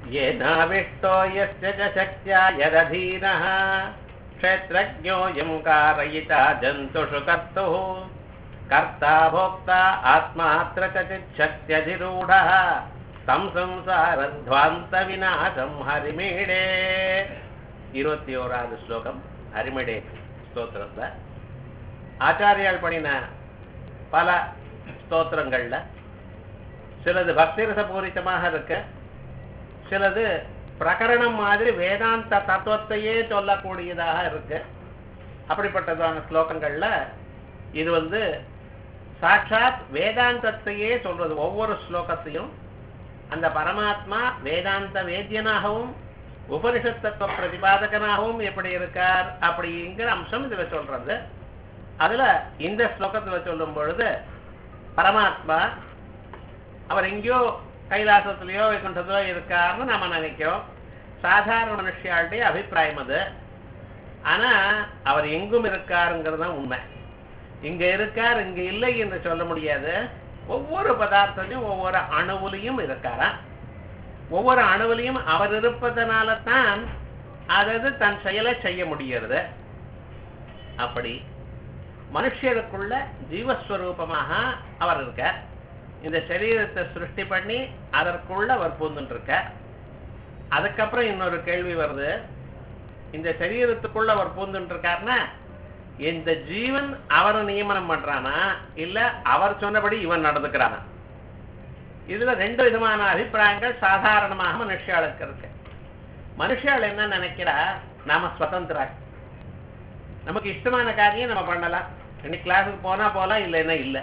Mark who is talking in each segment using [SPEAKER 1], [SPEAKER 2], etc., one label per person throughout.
[SPEAKER 1] येनाविष्टो यस्य च शक्त्या यदधीनः क्षेत्रज्ञोऽयं कारयिता जन्तुषु कर्तुः कर्ता भोक्ता आत्मात्र च चिच्छक्त्यधिरूढः तं संसारध्वान्तविनाशं हरिमीडे இருபத்தி ஓராவது ஸ்லோகம் ஹரிமடே ஸ்தோத்திரத்துல ஆச்சாரியால் பண்ணின பல ஸ்தோத்திரங்கள்ல சிலது பக்திரச பூரித்தமாக இருக்கு சிலது பிரகரணம் மாதிரி வேதாந்த தத்துவத்தையே சொல்லக்கூடியதாக இருக்கு அப்படிப்பட்டதான ஸ்லோகங்கள்ல இது வந்து சாட்சாத் வேதாந்தத்தையே சொல்றது ஒவ்வொரு ஸ்லோகத்தையும் அந்த பரமாத்மா வேதாந்த வேத்தியனாகவும் உபனிஷத் தத்துவ பிரதிபாதகனாகவும் எப்படி இருக்கார் அப்படிங்கிற அம்சம் இதுல சொல்றது அதுல இந்த ஸ்லோகத்துல சொல்லும் பொழுது பரமாத்மா அவர் எங்கேயோ கைலாசத்திலேயோ வைகுண்டத்திலோ இருக்காருன்னு நம்ம நினைக்கிறோம் சாதாரண மனுஷியாளுடைய அபிப்பிராயம் அது ஆனா அவர் எங்கும் இருக்காருங்கிறது தான் உண்மை இங்க இருக்கார் இங்க இல்லை என்று சொல்ல முடியாது ஒவ்வொரு பதார்த்தத்தையும் ஒவ்வொரு அணுவுலையும் இருக்காராம் ஒவ்வொரு அணுவிலையும் அவர் இருப்பதனால தான் அதது தன் செயலை செய்ய முடிகிறது அப்படி மனுஷருக்குள்ள ஜீவஸ்வரூபமாக அவர் இருக்கார் இந்த சரீரத்தை சிருஷ்டி பண்ணி அதற்குள்ள அவர் பூந்துட்டு இருக்கார் அதுக்கப்புறம் இன்னொரு கேள்வி வருது இந்த சரீரத்துக்குள்ள அவர் பூந்துட்டு இருக்காருன்னா இந்த ஜீவன் அவரை நியமனம் பண்றானா இல்ல அவர் சொன்னபடி இவன் நடந்துக்கிறானா இதுல ரெண்டு விதமான அபிப்பிராயங்கள் சாதாரணமாக மனுஷாளுக்கு இருக்கு மனுஷாள் என்ன நினைக்கிறா நாம சுதந்திரா நமக்கு இஷ்டமான காரியம் நம்ம பண்ணலாம் இன்னைக்கு கிளாஸுக்கு போனா போலாம் இல்லைன்னா இல்லை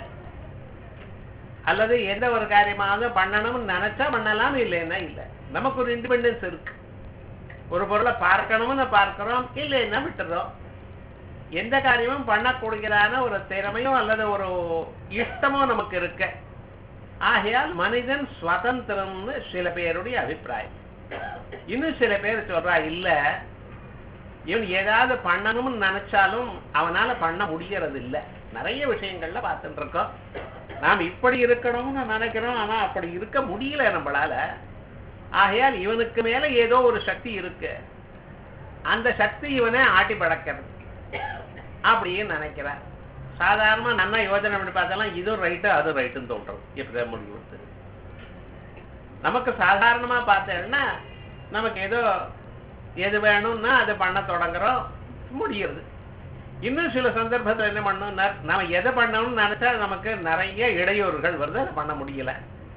[SPEAKER 1] அல்லது எந்த ஒரு காரியமாவது பண்ணணும்னு நினைச்சா பண்ணலாம் இல்லைன்னா இல்லை நமக்கு ஒரு இண்டிபெண்டன்ஸ் இருக்கு ஒரு பொருளை பார்க்கணும்னு பார்க்கிறோம் இல்லைன்னா விட்டுறோம் எந்த காரியமும் பண்ணக்கூடியதான ஒரு திறமையும் அல்லது ஒரு இஷ்டமும் நமக்கு இருக்கு ஆகையால் மனிதன் சுதந்திரம்னு சில பேருடைய அபிப்பிராயம் இன்னும் சில பேர் சொல்றா இல்ல இவன் ஏதாவது பண்ணணும்னு நினைச்சாலும் அவனால பண்ண முடியறது இல்ல நிறைய விஷயங்கள்ல பார்த்துட்டு இருக்கோம் நாம் இப்படி இருக்கணும்னு நினைக்கிறோம் ஆனா அப்படி இருக்க முடியல நம்மளால ஆகையால் இவனுக்கு மேல ஏதோ ஒரு சக்தி இருக்கு அந்த சக்தி இவனை ஆட்டி பழக்கிறது அப்படின்னு நினைக்கிறான் சாதாரணமா நல்லா யோஜனை பண்ணி பார்த்தாலும் இதுவும் ரைட்டு அதுவும் ரைட்டுன்னு தோன்றது இப்படிதான் முடிவு வருது நமக்கு சாதாரணமா பார்த்தேன்னா நமக்கு ஏதோ எது வேணும்னா அதை பண்ண தொடங்குறோம் முடியுது இன்னும் சில சந்தர்ப்பத்தில் என்ன பண்ணணும் நம்ம எதை பண்ணணும்னு நினைச்சா நமக்கு நிறைய இடையூறுகள் வருது அதை பண்ண முடியல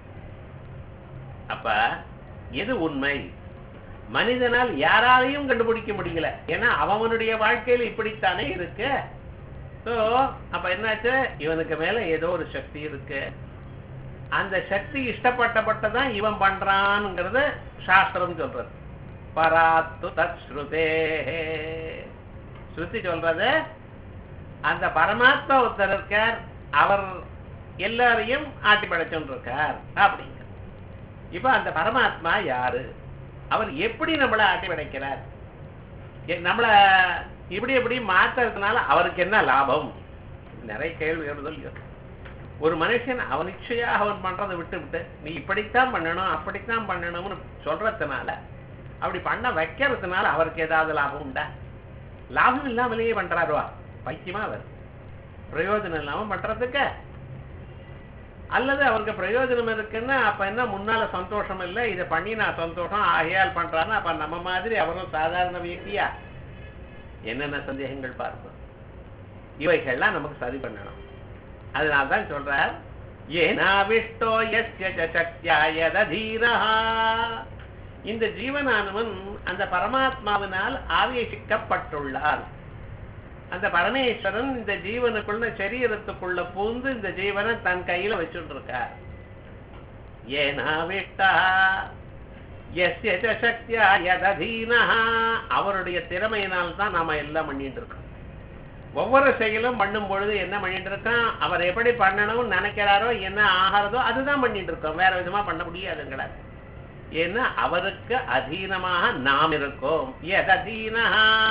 [SPEAKER 1] அப்ப எது உண்மை மனிதனால் யாராலையும் கண்டுபிடிக்க முடியல ஏன்னா அவனுடைய வாழ்க்கையில் இப்படித்தானே இருக்கு ஸோ அப்ப என்னாச்சு இவனுக்கு மேல ஏதோ ஒரு சக்தி இருக்கு அந்த சக்தி இஷ்டப்பட்டப்பட்டதான் இவன் பண்றான்ங்கிறது சாஸ்திரம் சொல்றது பராத்து தத் ஸ்ருதே ஸ்ருதி சொல்றது அந்த பரமாத்மா ஒருத்தர் இருக்கார் அவர் எல்லாரையும் ஆட்டி படைச்சுட்டு இருக்கார் அப்படிங்க இப்ப அந்த பரமாத்மா யாரு அவர் எப்படி நம்மளை ஆட்டி படைக்கிறார் நம்மள இப்படி எப்படி மாத்துறதுனால அவருக்கு என்ன லாபம் நிறைய கேள்விகள் சொல்லி ஒரு மனுஷன் அவன் நிச்சயாக அவன் பண்றதை விட்டு விட்டு நீ இப்படித்தான் பண்ணணும் அப்படித்தான் பண்ணணும்னு சொல்றதுனால அப்படி பண்ண வைக்கிறதுனால அவருக்கு ஏதாவது லாபம் உண்டா லாபம் இல்லாமலேயே பண்றாருவா பைத்தியமா அவர் பிரயோஜனம் இல்லாம பண்றதுக்கு அல்லது அவருக்கு பிரயோஜனம் இருக்குன்னா அப்ப என்ன முன்னால சந்தோஷம் இல்லை இதை பண்ணி நான் சந்தோஷம் ஆகையால் பண்றான்னு அப்ப நம்ம மாதிரி அவரும் சாதாரண வியக்தியா என்னென்ன சந்தேகங்கள் பார்ப்போம் இவைகள்லாம் நமக்கு சரி பண்ணணும் அதனால தான் சொல்றார் ஏனாவிஷ்டோ எஸ்ய சக்தியாயதீரா இந்த ஜீவனானவன் அந்த பரமாத்மாவினால் ஆவேசிக்கப்பட்டுள்ளார் அந்த பரமேஸ்வரன் இந்த ஜீவனுக்குள்ள சரீரத்துக்குள்ள பூந்து இந்த ஜீவனை தன் கையில வச்சுட்டு இருக்கார் ஏனாவிஷ்டா எஸ்ய சக்தியா யதீனா அவருடைய திறமையினால் தான் நாம எல்லாம் பண்ணிட்டு இருக்கோம் ஒவ்வொரு செயலும் பண்ணும் பொழுது என்ன பண்ணிட்டு இருக்கோம் அவர் எப்படி பண்ணணும்னு நினைக்கிறாரோ என்ன ஆகிறதோ அதுதான் பண்ணிட்டு இருக்கோம் வேற விதமா பண்ண முடியாதுங்களா ஏன்னா அவருக்கு அதீனமாக நாம் இருக்கோம் எதீனா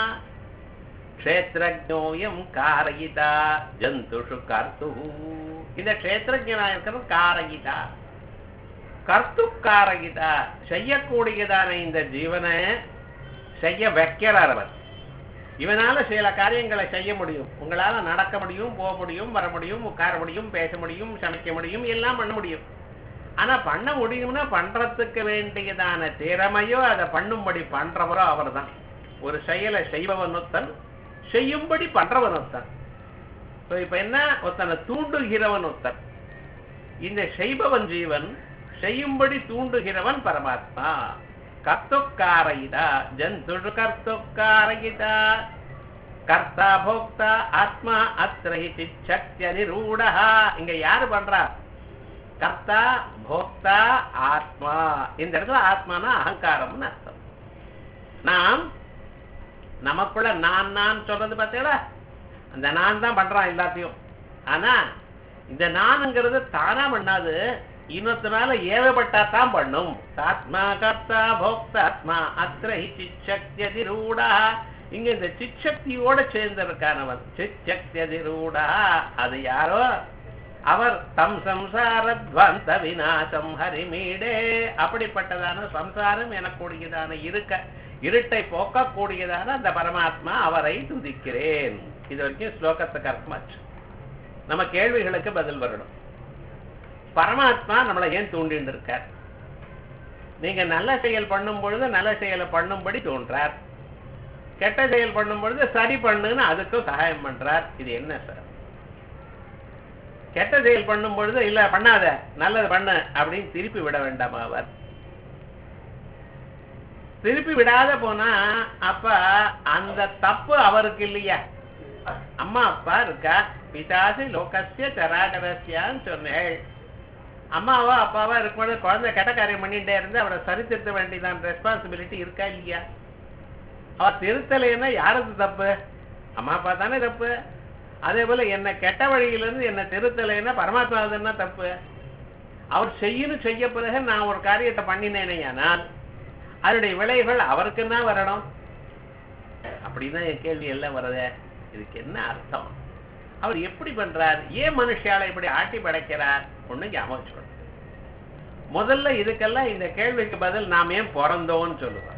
[SPEAKER 1] க்ஷேத்ரோயம் காரயிதா ஜந்துஷு கர்த்து இந்த க்ஷேத்திரஜனா இருக்கிறது காரயிதா கர்த்துக்காரகிதா செய்யக்கூடியதான இந்த ஜீவனை செய்ய வைக்கிறார் அவர் இவனால சில காரியங்களை செய்ய முடியும் உங்களால நடக்க முடியும் போக முடியும் வர முடியும் உட்கார முடியும் பேச முடியும் சமைக்க முடியும் எல்லாம் பண்ண முடியும் ஆனா பண்ண முடியும்னா பண்றதுக்கு வேண்டியதான திறமையோ அதை பண்ணும்படி பண்றவரோ அவர்தான் ஒரு செயலை செய்பவன் ஒருத்தன் செய்யும்படி பண்றவன் ஒருத்தன் So, இப்ப என்ன ஒருத்தனை தூண்டுகிறவன் ஒருத்தன் இந்த செய்பவன் ஜீவன் செய்யும்படி தூண்டுகிறவன் பரமாத்மா கர்த்துக்காரயிதா ஜந்துஷு கர்த்துக்காரயிதா கர்த்தா போக்தா ஆத்மா அத்ரஹி சிச்சக்திய நிரூடா இங்க யாரு பண்றா கர்த்தா போக்தா ஆத்மா இந்த இடத்துல ஆத்மானா அகங்காரம்னு அர்த்தம் நாம் நமக்குள்ள நான் நான் சொல்றது பார்த்தீங்களா அந்த நான் தான் பண்றான் எல்லாத்தையும் ஆனா இந்த நானுங்கிறது தானா பண்ணாது இன்னொருத்தனால ஏவப்பட்டா தான் பண்ணும் ஆத்மா கர்த்தா போக்தாத்மா அத்ரஹி சிச்சக்தியதிரூடா இங்க இந்த சிச்சக்தியோட சேர்ந்திருக்கானவன் சிச்சக்தியதிரூடா அது யாரோ அவர் தம் சம்சாரத்வந்த விநாசம் ஹரிமீடே அப்படிப்பட்டதான சம்சாரம் எனக்கூடியதான இருக்க இருட்டை போக்கக்கூடியதான அந்த பரமாத்மா அவரை துதிக்கிறேன் இது வரைக்கும் ஸ்லோகத்துக்கு அர்த்தமாச்சு நம்ம கேள்விகளுக்கு பதில் வரணும் பரமாத்மா நம்மளை ஏன் தூண்டின்னு இருக்கார் நீங்க நல்ல செயல் பண்ணும் பொழுது நல்ல செயலை பண்ணும்படி தோன்றார் கெட்ட செயல் பண்ணும் பொழுது சரி பண்ணுன்னு அதுக்கும் சகாயம் பண்றார் இது என்ன சார் கெட்ட செயல் பண்ணும் பொழுது இல்ல பண்ணாத நல்லது பண்ணு அப்படின்னு திருப்பி விட வேண்டாமா அவர் திருப்பி விடாத போனா அப்ப அந்த தப்பு அவருக்கு இல்லையா அம்மா அப்பா இருக்கா பிதாசி லோகசிய சராகரஸ்யான்னு சொன்னேள் அம்மாவா அப்பாவா இருக்கும்போது குழந்தை கெட்ட காரியம் பண்ணிட்டே இருந்து அவரை சரி திருத்த வேண்டியதான் ரெஸ்பான்சிபிலிட்டி இருக்கா இல்லையா அவர் திருத்தலைன்னா யாருக்கு தப்பு அம்மா அப்பா தானே தப்பு அதே போல என்ன கெட்ட வழியிலிருந்து என்ன திருத்தலைன்னா பரமாத்மா என்ன தப்பு அவர் செய்யணும் செய்ய பிறகு நான் ஒரு காரியத்தை பண்ணினேனே ஆனால் அதனுடைய விளைவுகள் அவருக்கு தான் வரணும் அப்படின்னா என் கேள்வி எல்லாம் வருதே இதுக்கு என்ன அர்த்தம் அவர் எப்படி பண்றார் ஏன் மனுஷாலை இப்படி ஆட்டி படைக்கிறார் ஒண்ணு ஞாபகம் சொல்லணும் முதல்ல இதுக்கெல்லாம் இந்த கேள்விக்கு பதில் நாம் ஏன் பிறந்தோம்னு சொல்லுவோம்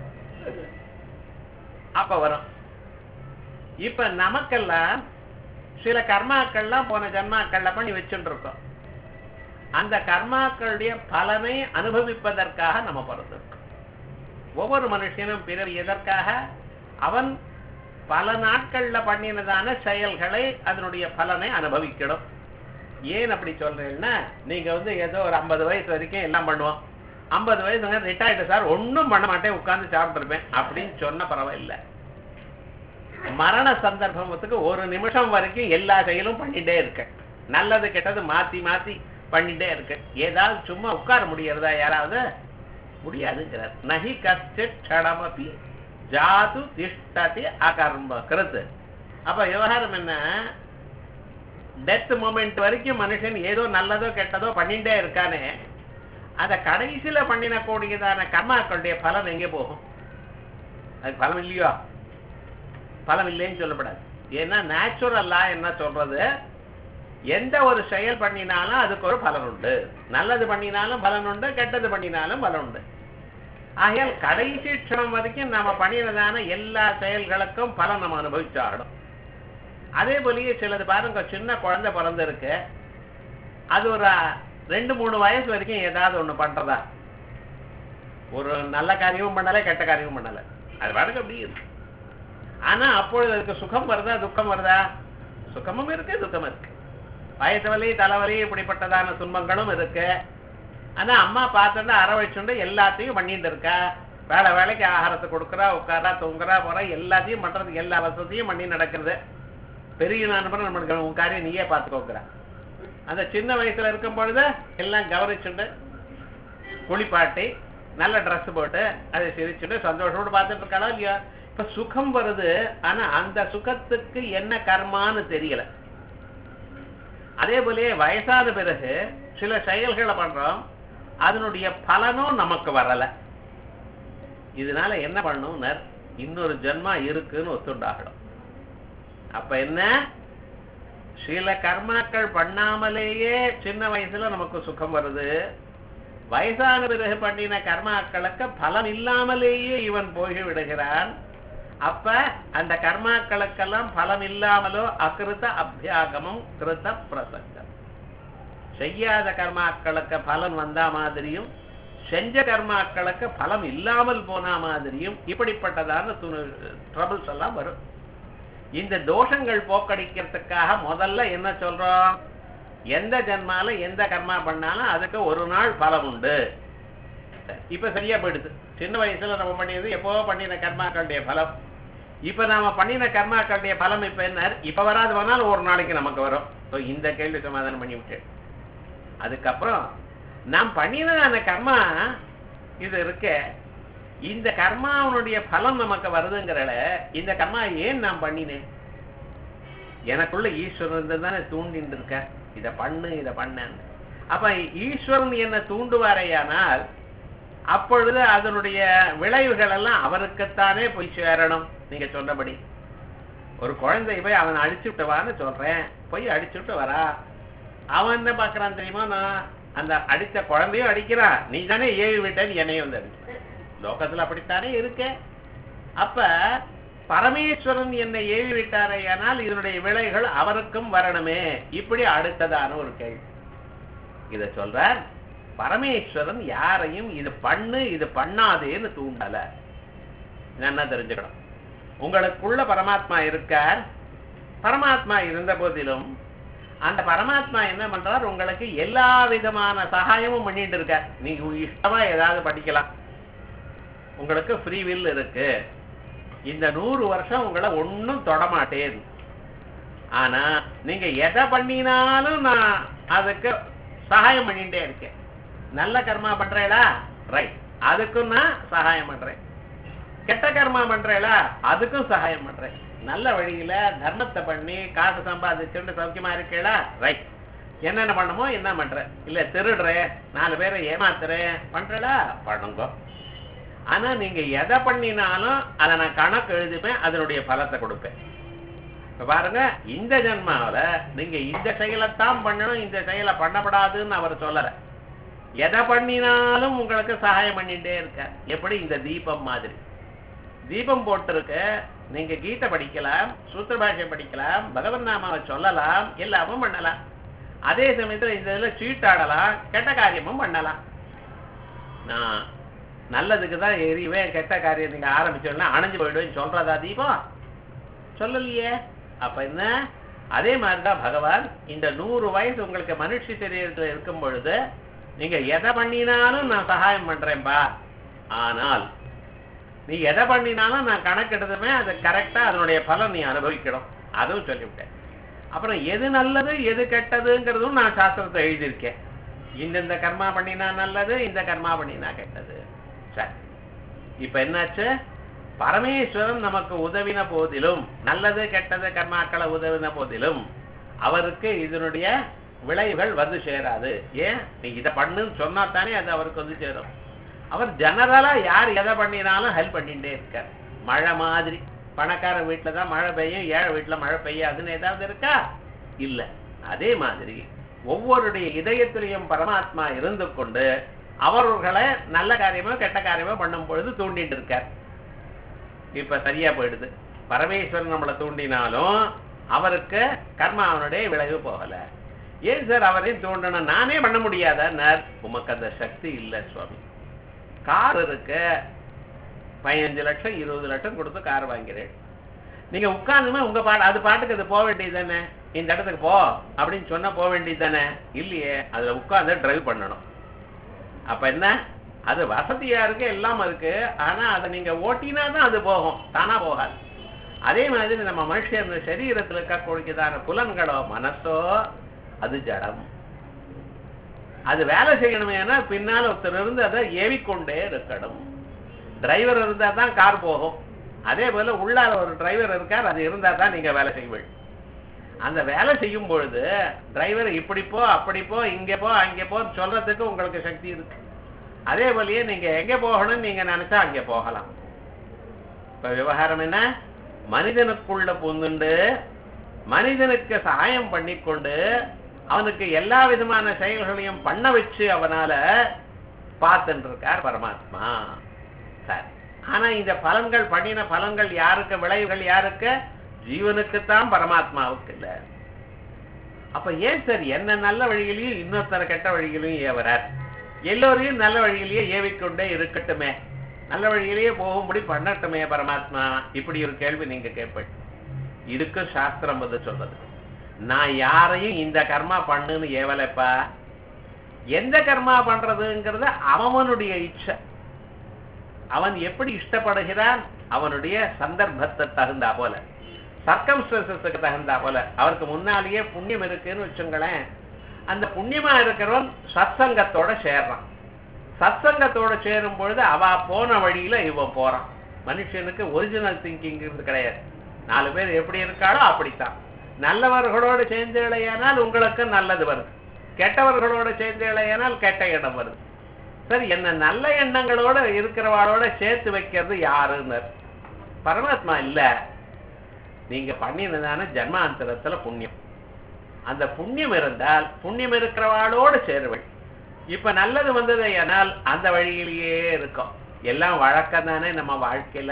[SPEAKER 1] அப்ப வரும் இப்ப நமக்கெல்லாம் சில கர்மாக்கள்லாம் போன ஜன்மாக்கள்ல பண்ணி வச்சுட்டு இருக்கோம் அந்த கர்மாக்களுடைய பலனை அனுபவிப்பதற்காக நம்ம பிறந்திருக்கோம் ஒவ்வொரு மனுஷனும் பிறர் எதற்காக அவன் பல நாட்கள்ல பண்ணினதான செயல்களை அதனுடைய பலனை அனுபவிக்கணும் ஏன் அப்படி சொல்றேன்னா நீங்க வந்து ஏதோ ஒரு ஐம்பது வயசு வரைக்கும் எல்லாம் பண்ணுவோம் ஐம்பது வயசுங்க ரிட்டையர்டு சார் ஒன்றும் பண்ண மாட்டேன் உட்கார்ந்து சாப்பிட்டுருப்பேன் அப்படின்னு சொன்ன பரவாயில்லை மரண சந்தர்ப்பத்துக்கு ஒரு நிமிஷம் வரைக்கும் எல்லா செயலும் பண்ணிட்டே இருக்க நல்லது கெட்டது மாத்தி மாத்தி பண்ணிட்டே இருக்க ஏதாவது சும்மா உட்கார முடியறதா யாராவது முடியாதுங்கிறார் நகி கஷ்டித் க்ஷணமபி ஜாது திஷ்டதி அகர்ம கிருத் அப்ப விவகாரம் என்ன டெத் மூமெண்ட் வரைக்கும் மனுஷன் ஏதோ நல்லதோ கெட்டதோ பண்ணிட்டே இருக்கானே அத கடைசியில பண்ணினக்கூடியதான கர்மாக்களுடைய பலன் எங்கே போகும் அது பலம் இல்லையோ பலம் இல்லைன்னு சொல்லப்படாது ஏன்னா நேச்சுரல்லா என்ன சொல்றது எந்த ஒரு செயல் பண்ணினாலும் அதுக்கு ஒரு பலன் உண்டு நல்லது பண்ணினாலும் பலன் உண்டு கெட்டது பண்ணினாலும் பலன் உண்டு ஆகையால் கடைசி க்ஷணம் வரைக்கும் நாம பண்ணினதான எல்லா செயல்களுக்கும் பலன் நம்ம அனுபவிச்சாகணும் அதே போலயே சிலது பாருங்க சின்ன குழந்தை பிறந்திருக்கு அது ஒரு ரெண்டு மூணு வயசு வரைக்கும் ஏதாவது ஒண்ணு பண்றதா ஒரு நல்ல காரியமும் பண்ணல கெட்ட காரியமும் பண்ணல அது பாருங்க அப்படி இருக்கு ஆனா அப்பொழுது அதுக்கு சுகம் வருதா துக்கம் வருதா சுகமும் இருக்கு துக்கம் இருக்கு வயசு வலி தலைவலி இப்படிப்பட்டதான துன்பங்களும் இருக்கு ஆனா அம்மா பார்த்துட்டு அரவழிச்சுண்டு எல்லாத்தையும் பண்ணிட்டு இருக்கா வேலை வேலைக்கு ஆகாரத்தை கொடுக்குறா உட்காரா தூங்குறா போறா எல்லாத்தையும் பண்றதுக்கு எல்லா வசதியும் பண்ணி நடக்கிறது பெரிய நண்பர் நம்மளுக்கு உன் காரியம் நீயே பார்த்துக்கோங்கிறா அந்த சின்ன வயசுல இருக்கும் பொழுது எல்லாம் கவனிச்சுண்டு குளிப்பாட்டி நல்ல ட்ரெஸ் போட்டு அதை சிரிச்சுட்டு சந்தோஷத்தோடு பார்த்துட்டு இருக்காளோ இல்லையா இப்ப சுகம் வருது ஆனா அந்த சுகத்துக்கு என்ன கர்மான்னு தெரியல அதே போலயே வயசான பிறகு சில செயல்களை பண்றோம் அதனுடைய பலனும் நமக்கு வரல இதனால என்ன பண்ணும்னர் இன்னொரு ஜென்மா இருக்குன்னு ஒத்துண்டாகணும் அப்ப என்ன சில கர்மாக்கள் பண்ணாமலேயே சின்ன வயசுல நமக்கு சுகம் வருது வயசான பிறகு பண்ணின கர்மாக்களுக்கு பலம் இல்லாமலேயே இவன் போய் விடுகிறான் அப்ப அந்த கர்மாக்களுக்கெல்லாம் பலம் இல்லாமலோ அகிருத்த அபியாகமும் கிருத்த பிரசங்கம் செய்யாத கர்மாக்களுக்கு பலன் வந்தா மாதிரியும் செஞ்ச கர்மாக்களுக்கு பலம் இல்லாமல் போன மாதிரியும் இப்படிப்பட்டதான ட்ரபிள்ஸ் எல்லாம் வரும் இந்த தோஷங்கள் போக்கடிக்கிறதுக்காக முதல்ல என்ன சொல்றோம் எந்த ஜன்மால எந்த கர்மா பண்ணாலும் அதுக்கு ஒரு நாள் பலம் உண்டு இப்ப சரியா போயிடுது சின்ன வயசுல நம்ம பண்ணியது எப்போ பண்ணின கர்மாக்களுடைய பலம் இப்ப நாம பண்ணின கர்மாக்களுடைய பலம் இப்ப என்ன இப்ப வராது வந்தாலும் ஒரு நாளைக்கு நமக்கு வரும் So, இந்த கேள்வி சமாதானம் பண்ணி விட்டேன் அதுக்கப்புறம் நாம் பண்ணின அந்த கர்மா இது இருக்க இந்த கர்மாவனுடைய பலம் நமக்கு வருதுங்கிறல இந்த கர்மா ஏன் நான் பண்ணினேன் எனக்குள்ள ஈஸ்வரன் தானே தூண்டின்னு இருக்க இத பண்ணு இத பண்ணு அப்ப ஈஸ்வரன் என்ன தூண்டுவாரையானால் அப்பொழுது அதனுடைய விளைவுகள் எல்லாம் அவருக்குத்தானே போய் சேரணும் நீங்க சொன்னபடி ஒரு குழந்தை போய் அவனை அடிச்சு விட்டவான்னு சொல்றேன் போய் அடிச்சு விட்டு வரா அவன் என்ன பாக்குறான் தெரியுமா நான் அந்த அடித்த குழந்தையும் அடிக்கிறான் நீ தானே ஏவி விட்டேன்னு என்னையும் வந்து அடிச்ச லோகத்துல அப்படித்தானே இருக்க அப்ப பரமேஸ்வரன் என்னை ஏவி விட்டாரேயானால் இதனுடைய விளைகள் அவருக்கும் வரணுமே இப்படி அடுத்ததான ஒரு கேள்வி இத சொல்றார் பரமேஸ்வரன் யாரையும் இது பண்ணு இது பண்ணாதேன்னு தூண்டல என்ன தெரிஞ்சுக்கணும் உங்களுக்குள்ள பரமாத்மா இருக்கார் பரமாத்மா இருந்த போதிலும் அந்த பரமாத்மா என்ன பண்றார் உங்களுக்கு எல்லா விதமான சகாயமும் பண்ணிட்டு இருக்கார் நீங்க இஷ்டமா ஏதாவது படிக்கலாம் உங்களுக்கு ஃப்ரீ வில் இருக்கு இந்த நூறு வருஷம் உங்களை ஒன்னும் தொடமாட்டேன் ஆனா நீங்க எதை பண்ணினாலும் நான் அதுக்கு சகாயம் பண்ணிட்டே இருக்கேன் நல்ல கர்மா பண்றேடா ரைட் அதுக்கும் நான் சகாயம் பண்றேன் கெட்ட கர்மா பண்றேடா அதுக்கும் சகாயம் பண்றேன் நல்ல வழியில தர்மத்தை பண்ணி காசு சம்பாதிச்சுட்டு சௌக்கியமா இருக்கேடா ரைட் என்னென்ன பண்ணுமோ என்ன பண்ற இல்ல திருடுறேன் நாலு பேரை ஏமாத்துறேன் பண்றடா பண்ணுங்க ஆனா நீங்க எதை பண்ணினாலும் அதை நான் கணக்கு எழுதிப்பேன் அதனுடைய பலத்தை கொடுப்பேன் இப்ப பாருங்க இந்த ஜென்மாவில நீங்க இந்த செயலைத்தான் பண்ணணும் இந்த செயலை பண்ணப்படாதுன்னு அவர் சொல்லல எதை பண்ணினாலும் உங்களுக்கு சகாயம் பண்ணிட்டே இருக்க எப்படி இந்த தீபம் மாதிரி தீபம் போட்டிருக்க நீங்க கீதை படிக்கலாம் சூத்திர பாஷை படிக்கலாம் பகவன் நாமாவை சொல்லலாம் எல்லாமும் பண்ணலாம் அதே சமயத்துல இந்த இதுல சீட்டாடலாம் கெட்ட காரியமும் பண்ணலாம் நான் நல்லதுக்கு தான் எரிவேன் கெட்ட காரியம் நீங்க ஆரம்பிச்சோன்னா அணைஞ்சு போயிடுவேன் சொல்றதா தீபம் சொல்லலையே அப்ப என்ன அதே மாதிரிதான் பகவான் இந்த நூறு வயசு உங்களுக்கு மனுஷ சரீரத்துல இருக்கும் பொழுது நீங்க எதை பண்ணினாலும் நான் சகாயம் பண்றேன்பா ஆனால் நீ எதை பண்ணினாலும் நான் கணக்கெடுத்துமே அது கரெக்டா அதனுடைய பலன் நீ அனுபவிக்கணும் அதுவும் சொல்லிவிட்டேன் அப்புறம் எது நல்லது எது கெட்டதுங்கிறதும் நான் சாஸ்திரத்தை எழுதியிருக்கேன் இந்தந்த கர்மா பண்ணினா நல்லது இந்த கர்மா பண்ணினா கெட்டது சரி இப்ப என்னாச்சு பரமேஸ்வரன் நமக்கு உதவின போதிலும் நல்லது கெட்டது கர்மாக்களை உதவின போதிலும் அவருக்கு இதனுடைய விளைவுகள் வந்து சேராது ஏன் நீ இதை பண்ணுன்னு சொன்னா தானே அது அவருக்கு வந்து சேரும் அவர் ஜெனரலா யார் எதை பண்ணினாலும் ஹெல்ப் பண்ணிட்டே இருக்கார் மழை மாதிரி பணக்கார வீட்டுல தான் மழை பெய்யும் ஏழை வீட்டுல மழை பெய்யாதுன்னு ஏதாவது இருக்கா இல்ல அதே மாதிரி ஒவ்வொருடைய இதயத்திலையும் பரமாத்மா இருந்து கொண்டு அவர்களை நல்ல காரியமோ கெட்ட காரியமோ பண்ணும் பொழுது தூண்டிட்டு இருக்கார் இப்ப சரியா போயிடுது பரமேஸ்வரன் நம்மளை தூண்டினாலும் அவருக்கு கர்மாவனுடைய விளைவு போகல ஏன் சார் அவரையும் தூண்டணும் நானே பண்ண முடியாதான்னார் உமக்கு அந்த சக்தி இல்லை சுவாமி கார் இருக்கு பதினஞ்சு லட்சம் இருபது லட்சம் கொடுத்து கார் வாங்கிறேன் நீங்க உட்கார்ந்துமே உங்க பாட்டு அது பாட்டுக்கு அது போக வேண்டியது தானே இந்த இடத்துக்கு போ அப்படின்னு சொன்னா போக வேண்டியது தானே இல்லையே அதுல உட்கார்ந்து டிரைவ் பண்ணணும் அப்ப என்ன அது வசதியா இருக்கு எல்லாம் இருக்கு ஆனா அதை நீங்க ஓட்டினா தான் அது போகும் தானா போகாது அதே மாதிரி நம்ம மனுஷன் சரீரத்துல இருக்கக்கூடியதான புலன்களோ மனசோ அது ஜடம் அது வேலை செய்யணுமேனா பின்னால் ஒருத்தர் இருந்து அதை ஏவிக்கொண்டே இருக்கணும் டிரைவர் இருந்தா தான் கார் போகும் அதே போல உள்ளால ஒரு டிரைவர் இருக்கார் அது இருந்தா தான் நீங்க வேலை செய்வீங்க அந்த வேலை செய்யும் பொழுது டிரைவர் இப்படி போ அப்படி போ இங்க போ அங்க போ சொல்றதுக்கு உங்களுக்கு சக்தி இருக்கு அதே போலயே நீங்க எங்க போகணும்னு நீங்க நினைச்சா அங்க போகலாம் இப்ப விவகாரம் என்ன மனிதனுக்குள்ள புந்துண்டு மனிதனுக்கு சகாயம் பண்ணிக்கொண்டு அவனுக்கு எல்லா விதமான செயல்களையும் பண்ண வச்சு அவனால பார்த்துட்டு இருக்கார் பரமாத்மா சரி ஆனா இந்த பலன்கள் பண்ணின பலன்கள் யாருக்கு விளைவுகள் யாருக்கு ஜீவனுக்குத்தான் பரமாத்மாவுக்கு இல்ல அப்ப ஏன் சார் என்ன நல்ல வழியிலையும் இன்னொருத்தர கெட்ட வழியிலையும் ஏவரார் எல்லோரையும் நல்ல வழியிலேயே ஏவிக்கொண்டே இருக்கட்டுமே நல்ல வழியிலேயே போகும்படி பண்ணட்டுமே பரமாத்மா இப்படி ஒரு கேள்வி நீங்க கேட்பேன் இதுக்கு சாஸ்திரம் வந்து சொல்றது நான் யாரையும் இந்த கர்மா பண்ணுன்னு ஏவலைப்பா எந்த கர்மா பண்றதுங்கிறது அவனுடைய இச்சை அவன் எப்படி இஷ்டப்படுகிறான் அவனுடைய சந்தர்ப்பத்தை தகுந்தா போல சர்க்கம்ஸ்டன்சஸுக்கு தகுந்தா போல அவருக்கு முன்னாலேயே புண்ணியம் இருக்குன்னு வச்சுங்களேன் அந்த புண்ணியமா இருக்கிறவன் சத்சங்கத்தோட சேர்றான் சத்சங்கத்தோட சேரும் பொழுது அவ போன வழியில இவன் போறான் மனுஷனுக்கு ஒரிஜினல் திங்கிங் கிடையாது நாலு பேர் எப்படி இருக்காளோ அப்படித்தான் நல்லவர்களோடு சேர்ந்து இளையானால் உங்களுக்கு நல்லது வருது கெட்டவர்களோடு சேர்ந்து இளையானால் கெட்ட எண்ணம் வருது சரி என்ன நல்ல எண்ணங்களோட இருக்கிறவாளோட சேர்த்து வைக்கிறது யாருன்னு பரமாத்மா இல்ல நீங்க பண்ணினதான ஜன்மாந்தரத்துல புண்ணியம் அந்த புண்ணியம் இருந்தால் புண்ணியம் இருக்கிறவாளோடு சேருவள் இப்ப நல்லது வந்தது ஆனால் அந்த வழியிலேயே இருக்கும் எல்லாம் வழக்கம் தானே நம்ம வாழ்க்கையில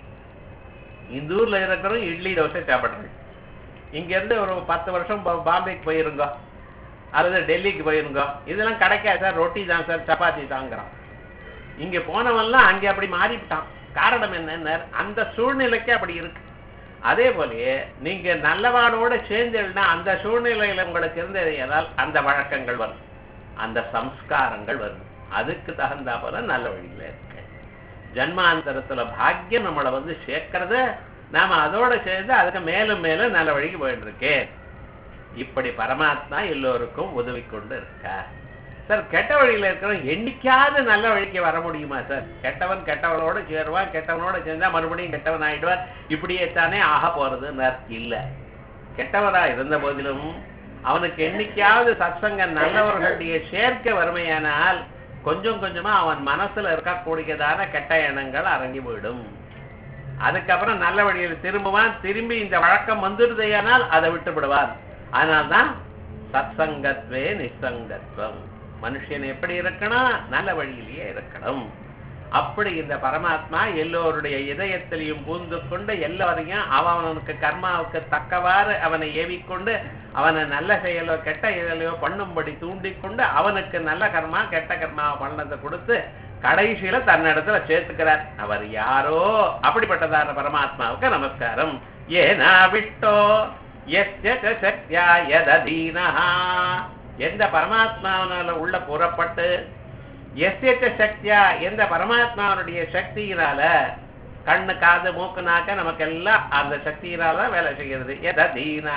[SPEAKER 1] இந்த ஊர்ல இருக்கிறோம் இட்லி தோசை சாப்பிடுறோம் இங்க இருந்து ஒரு பத்து வருஷம் பா- பாம்பேக்கு போயிருங்க அல்லது டெல்லிக்கு போயிருங்க இதெல்லாம் கிடைக்காது சார் ரொட்டி தான் சார் சப்பாத்தி தாங்கிறான் இங்க போனவன்லாம் அங்கே அப்படி மாறிவிட்டான் காரணம் என்னன்னா அந்த சூழ்நிலைக்கு அப்படி இருக்கு அதே போலயே நீங்க நல்லவாடோட சேர்ந்தீங்கன்னா அந்த சூழ்நிலையில உங்களுக்கு இருந்தது ஏதால் அந்த வழக்கங்கள் வரும் அந்த சம்ஸ்காரங்கள் வரும் அதுக்கு தகுந்தா போல நல்ல வழியில இருக்கு ஜன்மாந்தரத்துல பாக்கியம் நம்மளை வந்து சேர்க்கறது நாம அதோட சேர்ந்து அதுக்கு மேலும் மேலும் நல்ல வழிக்கு போயிட்டு இருக்கேன் இப்படி பரமாத்மா எல்லோருக்கும் உதவி கொண்டு இருக்கார் சார் கெட்ட வழியில இருக்கிறவன் என்னைக்காவது நல்ல வழிக்கு வர முடியுமா சார் கெட்டவன் கெட்டவனோட சேருவான் கெட்டவனோட சேர்ந்தா மறுபடியும் கெட்டவன் ஆயிடுவார் இப்படியே தானே ஆக போறதுன்னு இல்ல கெட்டவரா இருந்த போதிலும் அவனுக்கு என்னைக்காவது சத்சங்க நல்லவர்களுடைய சேர்க்கை வறுமையானால் கொஞ்சம் கொஞ்சமா அவன் மனசுல இருக்கக்கூடியதான கெட்ட எண்ணங்கள் அரங்கி போயிடும் அதுக்கப்புறம் நல்ல வழியில் திரும்புவான் திரும்பி இந்த வழக்கம் வந்துடுதையானால் அதை விட்டு விடுவான் அதனால்தான் சத்சங்கத்வே நிசங்கத்வம் மனுஷன் எப்படி இருக்கணும் நல்ல வழியிலேயே இருக்கணும் அப்படி இந்த பரமாத்மா எல்லோருடைய இதயத்திலையும் பூந்து கொண்டு எல்லோரையும் அவனுக்கு கர்மாவுக்கு தக்கவாறு அவனை ஏவிக்கொண்டு அவனை நல்ல செயலோ கெட்ட செயலையோ பண்ணும்படி தூண்டிக்கொண்டு அவனுக்கு நல்ல கர்மா கெட்ட கர்மாவை பண்ணதை கொடுத்து கடைசியில தன்னிடத்துல சேர்த்துக்கிறார் அவர் யாரோ அப்படிப்பட்டதான பரமாத்மாவுக்கு நமஸ்காரம் ஏனா விட்டோ எஸ்ய ச சக்தியா யததீனஹா எந்த பரமாத்மாவினால உள்ள புறப்பட்டு எஸ்யச்ச சக்தியா எந்த பரமாத்மாவுடைய சக்தியினால கண்ணு காது மூக்கு நாக்க நமக்கெல்லாம் அந்த சக்தியினால வேலை செய்கிறது எதீனா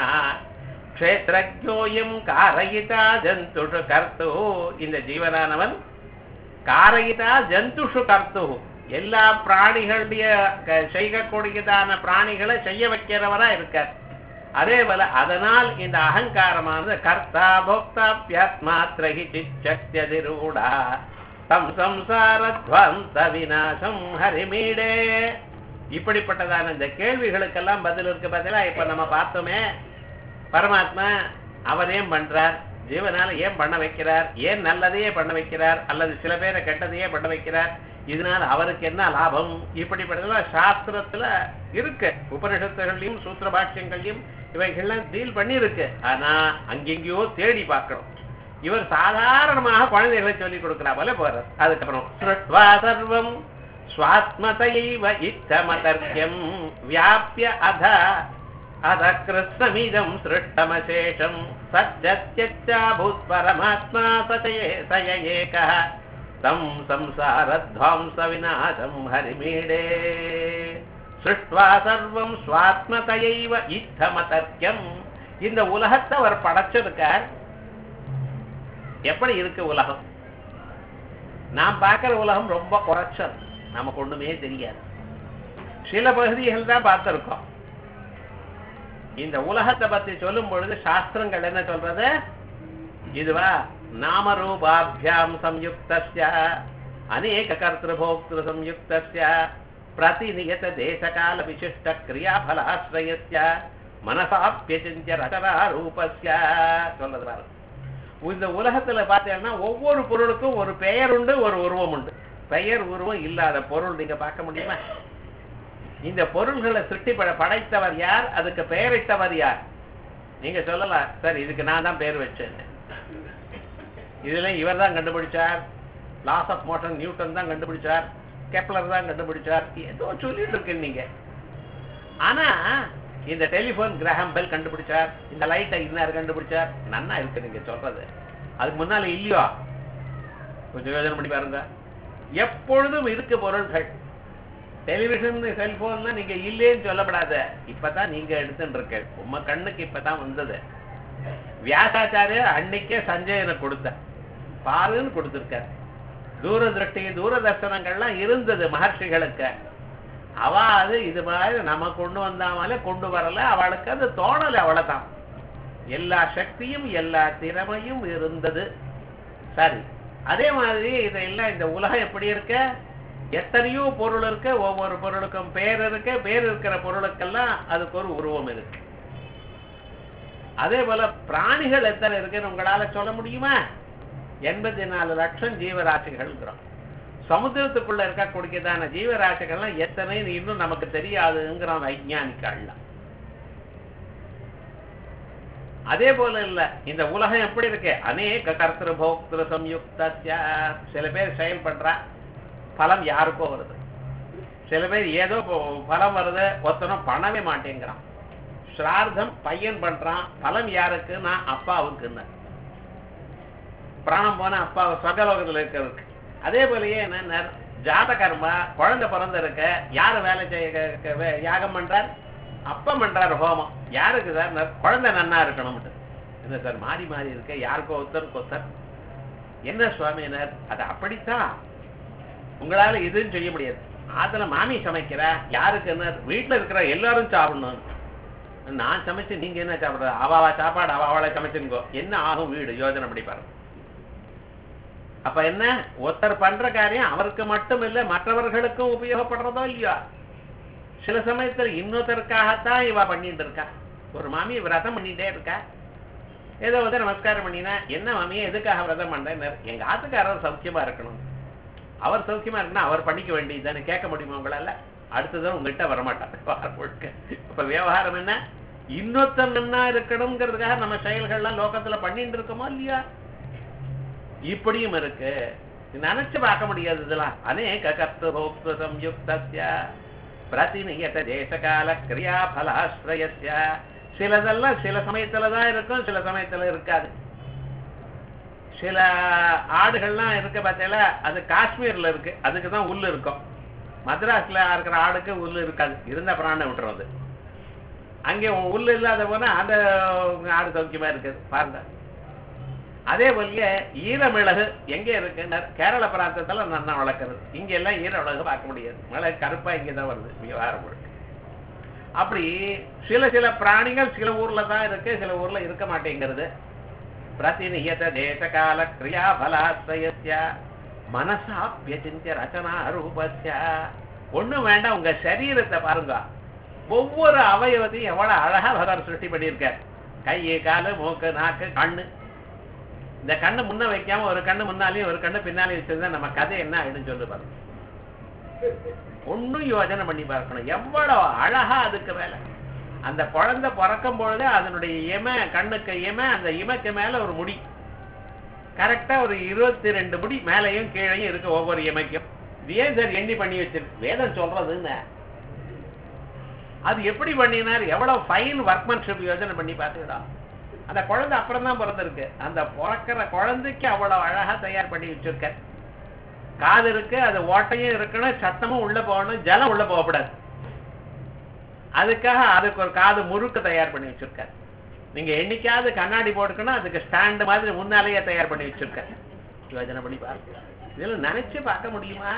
[SPEAKER 1] க்ஷேத்ரஜோயம் காரயிதா ஜந்துஷு கர்த்து இந்த ஜீவனானவன் காரயிதா ஜந்துஷு கர்த்து எல்லா பிராணிகளுடைய க- செய்யக்கூடியதான பிராணிகளை செய்ய வைக்கிறவரா இருக்கார் அதே போல அதனால் இந்த அகங்காரமானது கர்த்தா போக்தாப்யாத்மாத்ரஹி சிச்சக்தியதிரூடா தம் சம்சாரத்வந்த விநாசம் ஹரிமீடே இப்படிப்பட்டதான இந்த கேள்விகளுக்கெல்லாம் பதில் இருக்கு பதிலா இப்ப நம்ம பார்த்தோமே பரமாத்மா அவர் ஏன் பண்றார் ஜீவனால ஏன் பண்ண வைக்கிறார் ஏன் நல்லதையே பண்ண வைக்கிறார் அல்லது சில பேரை கெட்டதையே பண்ண வைக்கிறார் இதனால அவருக்கு என்ன லாபம் இப்படிப்பட்டதெல்லாம் சாஸ்திரத்துல இருக்கு உபனிஷத்துகள்லயும் சூத்திர பாஷ்யங்கள்லயும் இவைகள்லாம் டீல் பண்ணியிருக்கு ஆனா அங்கெங்கேயோ தேடி பார்க்கணும் இவர் சாதாரணமாக குழந்தைகளை சொல்லி கொடுக்கிறா போல போறார் அதுக்கப்புறம் ஸ்ருத்வா சர்வம் ஸ்வாத்மதைவ இத்தமதர்க்கியம் வியாபிய அத அத கிருஷ்ணமிதம் சிருஷ்டமசேஷம் சத்யத்யச்சாபூத் பரமாத்மா சதயே சய ஏகः தம் சம்சாரத்வாம்ச விநாசம் ஹரிமீடே சிருஷ்ட்வா சர்வம் ஸ்வாத்மதைவ இத்தமதர்க்கியம் இந்த உலகத்தை அவர் படைச்சிருக்கார் எப்படி இருக்கு உலகம் நாம் பார்க்கிற உலகம் ரொம்ப குறைச்சல் நமக்கு ஒண்ணுமே தெரியாது சில பகுதிகள் தான் பார்த்திருக்கோம் இந்த உலகத்தை பத்தி சொல்லும் பொழுது சாஸ்திரங்கள் என்ன சொல்றது இதுவா நாமரூபாபியாம் சம்யுக்தஸ்ய அநேக கர்த்திருபோக்திரு சம்யுக்தஸ்ய பிரதிநியத தேசகால விசிஷ்ட கிரியாபலாசிரயஸ்ய மனசாப்பியசிஞ்ச ரச்சனா ரூபஸ்ய சொல்றது பாருங்க இந்த உலகத்துல பார்த்தீங்கன்னா ஒவ்வொரு பொருளுக்கும் ஒரு பெயர் உண்டு ஒரு உருவம் உண்டு பெயர் உருவம் இல்லாத பொருள் நீங்க பார்க்க முடியுமா இந்த பொருள்களை சிருஷ்டி பட- படைத்தவர் யார் அதுக்கு பெயரிட்டவர் யார் நீங்க சொல்லலாம் சார் இதுக்கு நான் தான் பேர் வச்சேன் இதுல இவர் தான் கண்டுபிடிச்சார் லாஸ் ஆஃப் மோஷன் நியூட்டன் தான் கண்டுபிடிச்சார் கெப்லர் தான் கண்டுபிடிச்சார் ஏதோ சொல்லிட்டு இருக்கு நீங்க ஆனா இந்த டெலிபோன் கிரஹாம் பெல் கண்டுபிடிச்சார் இந்த லைட்டை இன்னார் கண்டுபிடிச்சார் நன்னா இருக்கு நீங்க சொல்றது அதுக்கு முன்னால இல்லையோ கொஞ்சம் யோசனை பண்ணி பாருங்க எப்பொழுதும் இருக்கு பொருள்கள் டெலிவிஷன் செல்போன்ல நீங்க இல்லேன்னு சொல்லப்படாத இப்பதான் நீங்க எடுத்துட்டு இருக்க உம்ம கண்ணுக்கு இப்பதான் வந்தது வியாசாச்சாரியர் அன்னைக்கே சஞ்சயனை கொடுத்த பாருன்னு கொடுத்திருக்கார் தூரதிருஷ்டி தூரதர்சனங்கள்லாம் இருந்தது மகர்ஷிகளுக்கு அவ அது இது மாதிரி நம்ம கொண்டு வந்தாமலே கொண்டு வரல அவளுக்கு அது தோணல அவ்வளவுதான் எல்லா சக்தியும் எல்லா திறமையும் இருந்தது சரி அதே மாதிரி இதெல்லாம் இந்த உலகம் எப்படி இருக்க எத்தனையோ பொருள் இருக்கு ஒவ்வொரு பொருளுக்கும் பேர் இருக்கு பேர் இருக்கிற பொருளுக்கெல்லாம் அதுக்கு ஒரு உருவம் இருக்கு அதே போல பிராணிகள் எத்தனை இருக்குன்னு உங்களால சொல்ல முடியுமா எண்பத்தி நாலு லட்சம் ஜீவராசிகள்ங்கிறோம் சமுத்திரத்துக்குள்ள இருக்கக்கூடியதான ஜீவராசிகள்லாம் எத்தனை இன்னும் நமக்கு தெரியாதுங்கிறோம் வைஜானிக்கள்லாம் அதே போல இல்ல இந்த உலகம் எப்படி இருக்கு அநேக கர்த்திரு போக்திரு சம்யுக்த சில பேர் செயல்படுறா பலம் யாருக்கோ வருது சில பேர் ஏதோ இப்போ பலம் வருது ஒருத்தனும் பண்ணவே மாட்டேங்கிறான் ஸ்ரார்த்தம் பையன் பண்றான் பலம் யாருக்குன்னா அப்பாவுக்குன்னு பிராணம் போன அப்பாவை சொர்க்கலோகத்துல இருக்கிறதுக்கு அதே போலயே என்ன ஜாத கர்மா குழந்தை பிறந்திருக்க யாரு வேலை செய்ய க- வே- யாகம் பண்றார் அப்பா பண்றாரு ஹோமம் யாருக்கு சார் ந- குழந்தை நன்னா இருக்கணும்ட்டு என்ன சார் மாறி மாறி இருக்க யாருக்கோ ஒருத்தருக்கு ஒருத்தர் என்ன சுவாமியினர் அது அப்படித்தான் உங்களால இதுன்னு செய்ய முடியாது ஆத்துல மாமி சமைக்கிறா யாருக்கு என்ன வீட்டுல இருக்கிற எல்லாரும் சாப்பிடணும் நான் சமைச்சு நீங்க என்ன சாப்பிடுற அவாவா சாப்பாடு அவாவளை சமைச்சுங்கோ என்ன ஆகும் வீடு யோஜனை பண்ணி பாருங்க அப்ப என்ன ஒருத்தர் பண்ற காரியம் அவருக்கு மட்டும் இல்ல மற்றவர்களுக்கும் உபயோகப்படுறதோ இல்லையோ சில சமயத்துல இன்னொருத்தருக்காகத்தான் இவ பண்ணிட்டு இருக்கா ஒரு மாமி விரதம் பண்ணிட்டே இருக்கா ஏதோ வந்து நமஸ்காரம் பண்ணினா என்ன மாமியே எதுக்காக விரதம் பண்றேன் எங்க ஆத்துக்காரர் சௌக்கியமா இருக்கணும் அவர் சௌக்கியமா இருக்குன்னா அவர் பண்ணிக்க வேண்டியதுதானே கேட்க முடியுமா உங்களால அடுத்ததும் உங்ககிட்ட வரமாட்டாங்க வாரம் முழுக்க இப்ப விவகாரம் என்ன இன்னொருத்தன் நன்னா இருக்கணுங்கிறதுக்காக நம்ம செயல்கள்லாம் லோகத்துல பண்ணிட்டு இருக்கோமா இல்லையா இப்படியும் இருக்கு நினைச்சு பார்க்க முடியாது இதெல்லாம் அநேக கர்த்த போக்த சம்யுக்தஸ்ய பிரதிநியத தேசகால கிரியா பலாஸ்ரயஸ்ய சிலதெல்லாம் சில சமயத்துல தான் இருக்கும் சில சமயத்துல இருக்காது சில ஆடுகள்லாம் இருக்க பார்த்தீங்களா அது காஷ்மீர்ல இருக்கு அதுக்கு தான் உள்ள இருக்கும் மദ്രാஸ்ல இருக்கிற ஆடுக்கு உள்ள இருக்காது இருந்த பிராணம் விட்டுறது அங்கே உள்ள இல்லாத போனா அந்த ஆடு சௌக்கியமா இருக்குது பாருங்க அதே போல ஈரமிளகு எங்க இருக்குன்னு கேரள பிராந்தத்துல நன்னா வளர்க்கறது இங்க எல்லாம் ஈரமிளகு பார்க்க முடியாது மிளகு கருப்பா இங்க தான் வருது விவகாரம் முழுக்க அப்படி சில சில பிராணிகள் சில ஊர்ல தான் இருக்கு சில ஊர்ல இருக்க மாட்டேங்கிறது பிரதிநியத தேசகால கிரியா பலாஸ்ரயஸ்ய மனசாப்பியசிந்திய ரச்சனா ரூபஸ்ய ஒண்ணும் வேண்டாம் உங்க சரீரத்தை பாருங்க ஒவ்வொரு அவயவத்தையும் எவ்வளவு அழகா பகவான் சிருஷ்டி பண்ணியிருக்கார் கை காலு மூக்கு நாக்கு கண்ணு இந்த கண்ணு முன்ன வைக்காம ஒரு கண்ணு முன்னாலேயும் ஒரு கண்ணு பின்னாலேயும் வச்சிருந்தா நம்ம கதை என்ன ஆயிடும் சொல்லு பாருங்க ஒண்ணும் யோசனை பண்ணி பார்க்கணும் எவ்வளவு அழகா அதுக்கு வேலை அந்த குழந்தை பிறக்கும் பொழுது அதனுடைய இம கண்ணுக்கு இம அந்த இமைக்கு மேல ஒரு முடி கரெக்டா ஒரு இருபத்தி ரெண்டு முடி மேலையும் கீழையும் இருக்கு ஒவ்வொரு இமைக்கும் இது ஏன் சார் எண்ணி பண்ணி வச்சிருக்கு வேதம் சொல்றதுன்னு அது எப்படி பண்ணினார் எவ்வளவு ஃபைன் ஒர்க்மன்ஷிப் யோசனை பண்ணி பார்த்துக்கிடா அந்த குழந்தை அப்புறம் தான் பிறந்திருக்கு அந்த பிறக்கிற குழந்தைக்கு அவ்வளவு அழகா தயார் பண்ணி வச்சிருக்க காது இருக்கு அது ஓட்டையும் இருக்கணும் சத்தமும் உள்ள போகணும் ஜலம் உள்ள போகக்கூடாது அதுக்காக அதுக்கு ஒரு காது முறுக்கு தயார் பண்ணி வச்சிருக்காரு நீங்க என்னைக்காவது கண்ணாடி போட்டுக்கணும் அதுக்கு ஸ்டாண்ட் மாதிரி முன்னாலேயே தயார் பண்ணி வச்சிருக்காரு யோஜனை பண்ணி பாருங்க இதுல நினைச்சு பார்க்க முடியுமா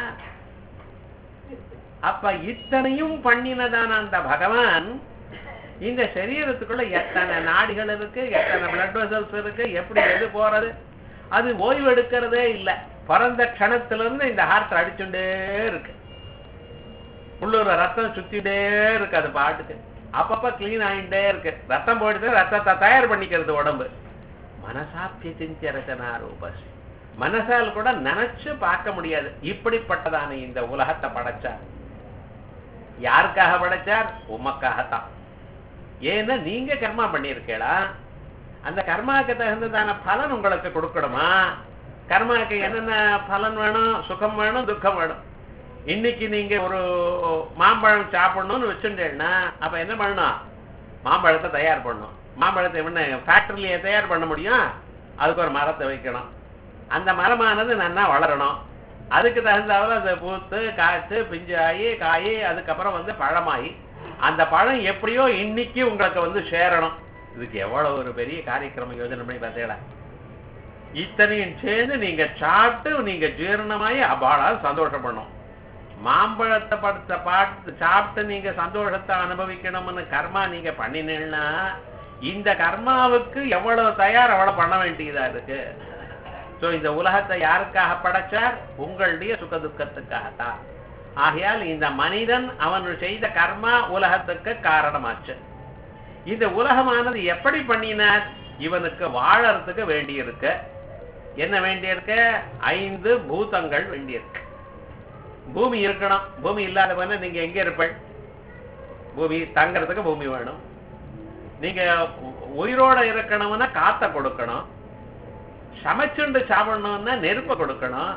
[SPEAKER 1] அப்ப இத்தனையும் பண்ணினதான அந்த பகவான் இந்த சரீரத்துக்குள்ள எத்தனை நாடிகள் இருக்கு எத்தனை பிளட் வெசல்ஸ் இருக்கு எப்படி எது போறது அது ஓய்வு எடுக்கிறதே இல்லை பிறந்த க்ஷணத்திலிருந்து இந்த ஹார்ட் அடிச்சுட்டே இருக்கு உள்ளூர ரத்தம் சுத்திட்டே இருக்கு அது பாட்டுக்கு அப்பப்ப கிளீன் ஆகிட்டே இருக்கு ரத்தம் போயிட்டு ரத்தத்தை தயார் பண்ணிக்கிறது உடம்பு மனசாப்பிய சிந்திய ரச்சனா ரூபஸ் மனசால் கூட நினைச்சு பார்க்க முடியாது இப்படிப்பட்டதான இந்த உலகத்தை படைச்சார் யாருக்காக படைச்சார் உமக்காகத்தான் ஏன்னா நீங்க கர்மா பண்ணியிருக்கீங்களா அந்த கர்மாவுக்கு தகுந்ததான பலன் உங்களுக்கு கொடுக்கணுமா கர்மாவுக்கு என்னென்ன பலன் வேணும் சுகம் வேணும் துக்கம் வேணும் இன்னைக்கு நீங்க ஒரு மாம்பழம் சாப்பிடணும்னு வச்சுட்டேன்னா அப்ப என்ன பண்ணணும் மாம்பழத்தை தயார் பண்ணணும் மாம்பழத்தை என்ன ஃபேக்டரியிலேயே தயார் பண்ண முடியும் அதுக்கு ஒரு மரத்தை வைக்கணும் அந்த மரமானது நன்னா வளரணும் அதுக்கு தகுந்தாவில் அது பூத்து காய்ச்சி பிஞ்சு ஆகி காய் அதுக்கப்புறம் வந்து பழமாயி அந்த பழம் எப்படியோ இன்னைக்கு உங்களுக்கு வந்து சேரணும் இதுக்கு எவ்வளவு ஒரு பெரிய காரியக்கிரம யோஜனை பண்ணி பார்த்தீங்களா இத்தனையும் சேர்ந்து நீங்க சாப்பிட்டு நீங்க ஜீரணமாயி அபாளால் சந்தோஷப்படணும் மாம்பழத்தை படுத்த பாட்டு சாப்பிட்டு நீங்க சந்தோஷத்தை அனுபவிக்கணும்னு கர்மா நீங்க பண்ணினீங்கன்னா இந்த கர்மாவுக்கு எவ்வளவு தயார் அவ்வளவு பண்ண வேண்டியதா இருக்கு சோ இந்த உலகத்தை யாருக்காக படைச்சார் உங்களுடைய சுக துக்கத்துக்காகத்தான் ஆகையால் இந்த மனிதன் அவன் செய்த கர்மா உலகத்துக்கு காரணமாச்சு இந்த உலகமானது எப்படி பண்ணினார் இவனுக்கு வாழறதுக்கு வேண்டியிருக்கு என்ன வேண்டியிருக்கு ஐந்து பூதங்கள் வேண்டியிருக்கு பூமி இருக்கணும் பூமி இல்லாதவன நீங்க எங்க இருப்பள் பூமி தங்கறதுக்கு பூமி வேணும் நீங்க உயிரோட இருக்கணும்னா காத்த கொடுக்கணும் சமைச்சுண்டு சாப்பிடணும்னா நெருப்ப கொடுக்கணும்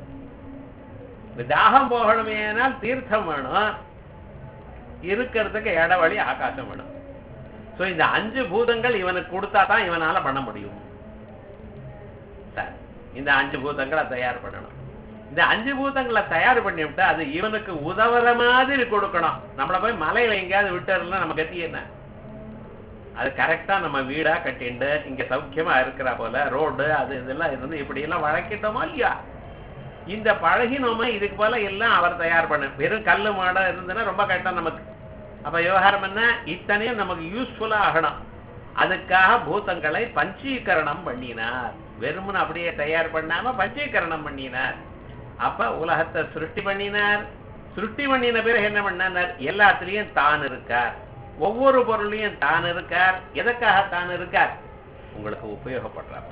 [SPEAKER 1] தாகம் போகணுமேனால் தீர்த்தம் வேணும் இருக்கிறதுக்கு இடவழி ஆகாசம் வேணும் சோ இந்த அஞ்சு பூதங்கள் இவனுக்கு கொடுத்தா தான் இவனால பண்ண முடியும் சரி இந்த அஞ்சு பூதங்களை தயார் பண்ணணும் இந்த அஞ்சு பூதங்களை தயார் பண்ணி விட்டா அது இவனுக்கு உதவுற மாதிரி கொடுக்கணும் நம்மள போய் மலையில எங்கேயாவது விட்டுறதுனா நம்ம கத்தி என்ன அது கரெக்டா நம்ம வீடா கட்டிண்டு இங்க சௌக்கியமா இருக்கிற போல ரோடு அது இதெல்லாம் இருந்து இப்படி எல்லாம் வழக்கிட்டோமா இல்லையா இந்த பழகினோமா இதுக்கு போல எல்லாம் அவர் தயார் பண்ண வெறும் கல்லு மாடம் இருந்ததுன்னா ரொம்ப கஷ்டம் நமக்கு அப்ப விவகாரம் என்ன இத்தனையும் நமக்கு யூஸ்ஃபுல்லா ஆகணும் அதுக்காக பூதங்களை பஞ்சீகரணம் பண்ணினார் வெறுமனு அப்படியே தயார் பண்ணாம பஞ்சீகரணம் பண்ணினார் அப்ப உலகத்தை சிருஷ்டி பண்ணினார் சிருஷ்டி பண்ணின பிறகு என்ன பண்ணார் எல்லாத்துலயும் தான் இருக்கார் ஒவ்வொரு பொருளையும் தான் இருக்கார் எதற்காக தான் இருக்கார் உங்களுக்கு உபயோகப்படுறார்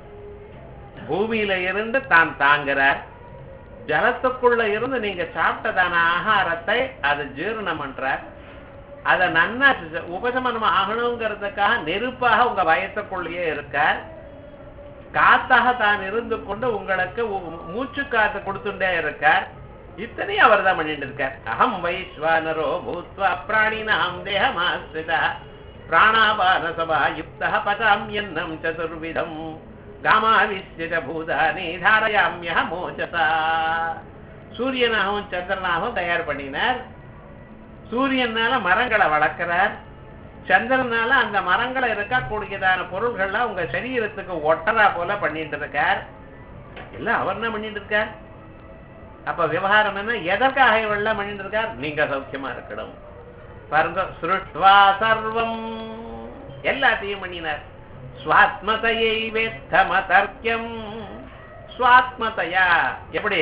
[SPEAKER 1] பூமியில இருந்து தான் தாங்குறார் ஜலத்துக்குள்ள இருந்து நீங்க சாப்பிட்டதான ஆகாரத்தை அது ஜீரணம் பண்றார் அதை நன்னா உபசமனம் ஆகணுங்கிறதுக்காக நெருப்பாக உங்க வயத்துக்குள்ளேயே இருக்கார் காத்தாக தான் இருந்து கொண்டு உங்களுக்கு மூச்சு காத்து கொடுத்துட்டே இருக்கார் இத்தனையும் அவர் தான் பண்ணிட்டு இருக்கார் அகம் வைஸ்வானரோ பூத்வா பிராணினாம் தேகமாஸ்ரிதா பிராணாபான சபா யுக்தா பதாமியன்னம் சதுர்விதம் காமாவிஸ்ய பூதானி தாரயாமிய மோச்சதா சூரியனாகவும் சந்திரனாகவும் தயார் பண்ணினார் சூரியனால மரங்களை வளர்க்கிறார் சந்திரனால அந்த மரங்களை இருக்கக்கூடியதான பொருள்கள்லாம் உங்க சரீரத்துக்கு ஒட்டரா போல பண்ணிட்டு இருக்கார் எல்லாம் அவர் என்ன பண்ணிட்டு இருக்கார் அப்ப விவகாரம் என்ன எதற்காக இவெல்லாம் பண்ணிட்டு இருக்கார் நீங்க சௌக்கியமா இருக்கணும் பாருங்க சுருஷ்வா சர்வம் எல்லாத்தையும் பண்ணினார் ஸ்வாத்மதையை வேத்தமதர்க்கியம் ஸ்வாத்மதையா எப்படி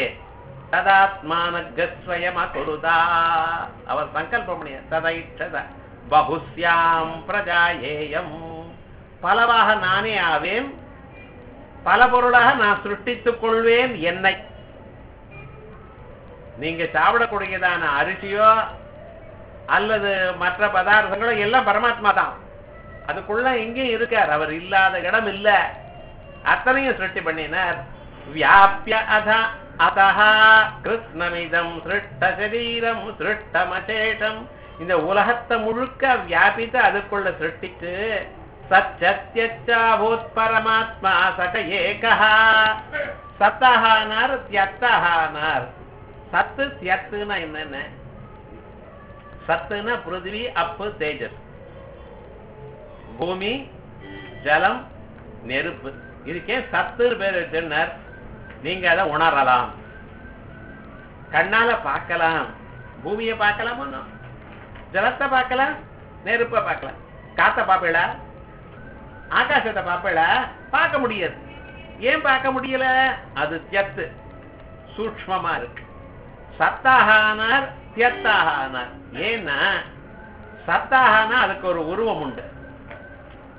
[SPEAKER 1] ததாத்மானஸ்வயம் கொடுதா அவர் சங்கல்பம் பண்ணிய ததைச்சத பகுஸ்யாம் பிரஜாயேயம் பலவாக நானே ஆவேன் பல பொருளாக நான் சிருஷ்டித்துக் கொள்வேன் என்னை நீங்க சாப்பிடக்கூடியதான அரிசியோ அல்லது மற்ற பதார்த்தங்களோ எல்லாம் பரமாத்மா தான் அதுக்குள்ள எங்கேயும் இருக்கார் அவர் இல்லாத இடம் இல்ல அத்தனையும் சிருஷ்டி பண்ணினார் வியாபிய அத அதஹா கிருஷ்ணமிதம் சிருஷ்ட சரீரம் சிருஷ்டமசேஷம் இந்த உலகத்தை முழுக்க வியாபித்து அதுக்குள்ள சிருஷ்டிச்சு சச்சத்யச்சாபூத் பரமாத்மா சக ஏகா சத்தஹானார் தியத்தஹானார் சத்து தியத்துனா என்னென்ன சத்துனா பிருத்திவி அப்பு தேஜஸ் பூமி ஜலம் நெருப்பு இதுக்கே சத்துன்னு பேர் வச்சிருந்தார் நீங்க அதை உணரலாம் கண்ணால பார்க்கலாம் பூமியை பார்க்கலாம் ஒன்றும் ஜலத்தை பார்க்கலாம் நெருப்பை பார்க்கலாம் காத்த பார்ப்பீளா ஆகாசத்தை பார்ப்பீளா பார்க்க முடியாது ஏன் பார்க்க முடியல அது தியத்து சூக்மமா இருக்கு சத்தாகானார் தியத்தாகானார் ஏன்னா சத்தாகானா அதுக்கு ஒரு உருவம் உண்டு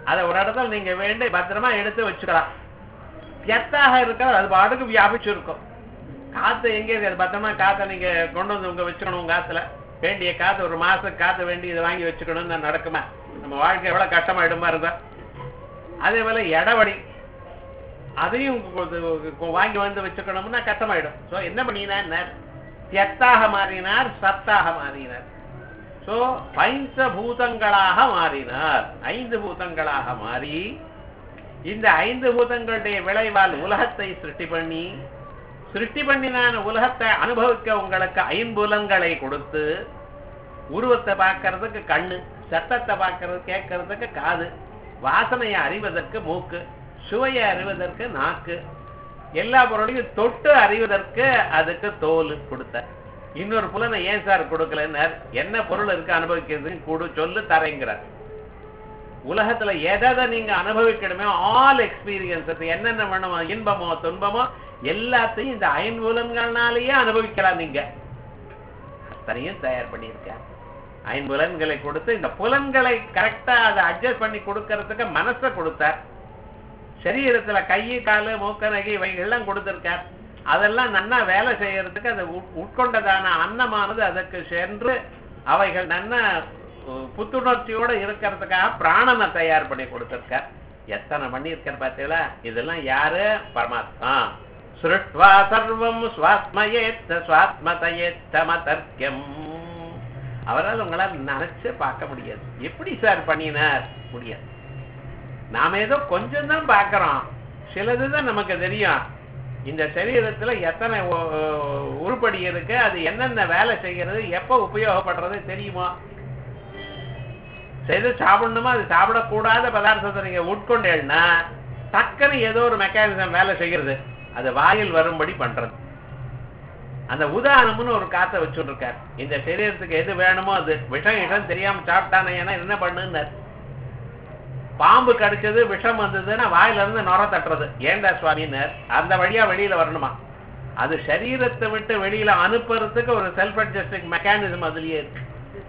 [SPEAKER 1] அதை ஒரு இடத்துல நீங்க வேண்டி பத்திரமா எடுத்து வச்சுக்கலாம் எத்தாக இருக்காது அது பாட்டுக்கு வியாபிச்சு இருக்கும் காத்து எங்க இருக்கு அது பத்திரமா காத்தை நீங்க கொண்டு வந்து உங்க வச்சுக்கணும் உங்க காத்துல வேண்டிய காத்து ஒரு மாசத்துக்கு காத்து வேண்டி இதை வாங்கி வச்சுக்கணும்னு நடக்குமா நம்ம வாழ்க்கை எவ்வளவு கஷ்டமாயிடுமா இருந்தா அதே போல இடவடி அதையும் கொ- கொ- வாங்கி வந்து வச்சுக்கணும்னா கஷ்டமாயிடும் சோ என்ன பண்ணினார் தியத்தாக மாறினார் சத்தாக மாறினார் சோ பஞ்சபூதங்களாக மாறினார் ஐந்து பூதங்களாக மாறி இந்த ஐந்து பூதங்களுடைய விளைவால் உலகத்தை சிருஷ்டி பண்ணி சிருஷ்டி பண்ணினான உலகத்தை அனுபவிக்க உங்களுக்கு ஐம்புலன்களை கொடுத்து உருவத்தை பார்க்கறதுக்கு கண்ணு சத்தத்தை பார்க்கறது கேட்கறதுக்கு காது வாசனையை அறிவதற்கு மூக்கு சுவையை அறிவதற்கு நாக்கு எல்லா பொருளையும் தொட்டு அறிவதற்கு அதுக்கு தோல் கொடுத்த இன்னொரு புலனை ஏன் சார் கொடுக்கலன்னார் என்ன பொருள் இருக்கு அனுபவிக்கிறதுக்கு கொடு சொல்லு தரேங்கிறார் உலகத்துல எதை நீங்க அனுபவிக்கணுமே ஆல் எக்ஸ்பீரியன்சஸ் என்னென்ன வேணுமோ இன்பமோ துன்பமோ எல்லாத்தையும் இந்த ஐம்புலன்கள்னாலேயே அனுபவிக்கலாம் நீங்க அத்தனையும் தயார் பண்ணியிருக்கார் ஐம்புலன்களை கொடுத்து இந்த புலன்களை கரெக்டா அதை அட்ஜஸ்ட் பண்ணி கொடுக்கறதுக்கு மனசை கொடுத்தார் சரீரத்துல கை காலு மூக்க நகை இவைகள்லாம் கொடுத்திருக்கார் அதெல்லாம் நன்னா வேலை செய்யறதுக்கு அதை உட்- உட்கொண்டதான அன்னமானது அதற்கு சென்று அவைகள் நன்னா அஹ், புத்துணர்ச்சியோட இருக்கிறதுக்காக பிராணனை தயார் பண்ணி கொடுத்திருக்கார் எத்தனை பண்ணியிருக்கார் பார்த்தீங்களா இதெல்லாம் யாரு பரமாத்மா சுருட்வா சர்வம் சுவாத்மயேத்த சுவாத்மதயேத்தம தர்க்கம் அவரால் உங்களால் நினைச்சு பார்க்க முடியாது எப்படி சார் பண்ணினார் முடியாது நாம ஏதோ கொஞ்சம் தான் பார்க்கறோம் சிலதுதான் நமக்கு தெரியும் இந்த சரீரத்துல எத்தனை உ- உருப்படி இருக்கு அது என்னென்ன வேலை செய்கிறது எப்ப உபயோகப்படுறது தெரியுமா எது சாப்பிடணுமோ அது சாப்பிடக்கூடாத பதார்த்தத்தை நீங்க உட்கொண்டேன்னா டக்குன்னு ஏதோ ஒரு மெக்கானிசம் வேலை செய்கிறது அது வாயில் வரும்படி பண்றது அந்த உதாரணம்னு ஒரு காத்தை வச்சுட்டு இருக்கார் இந்த சரீரத்துக்கு எது வேணுமோ அது விஷம் இடம் தெரியாம சாப்பிட்டானே ஏன்னா என்ன பண்ணுன்னார் பாம்பு கடிச்சது விஷம் வந்ததுன்னா வாயில இருந்து நுர தட்டுறது ஏண்டா சுவாமினர் அந்த வழியா வெளியில வரணுமா அது சரீரத்தை விட்டு வெளியில அனுப்புறதுக்கு ஒரு செல்ஃப் அட்ஜஸ்டிங் மெக்கானிசம் அதுலயே இருக்கு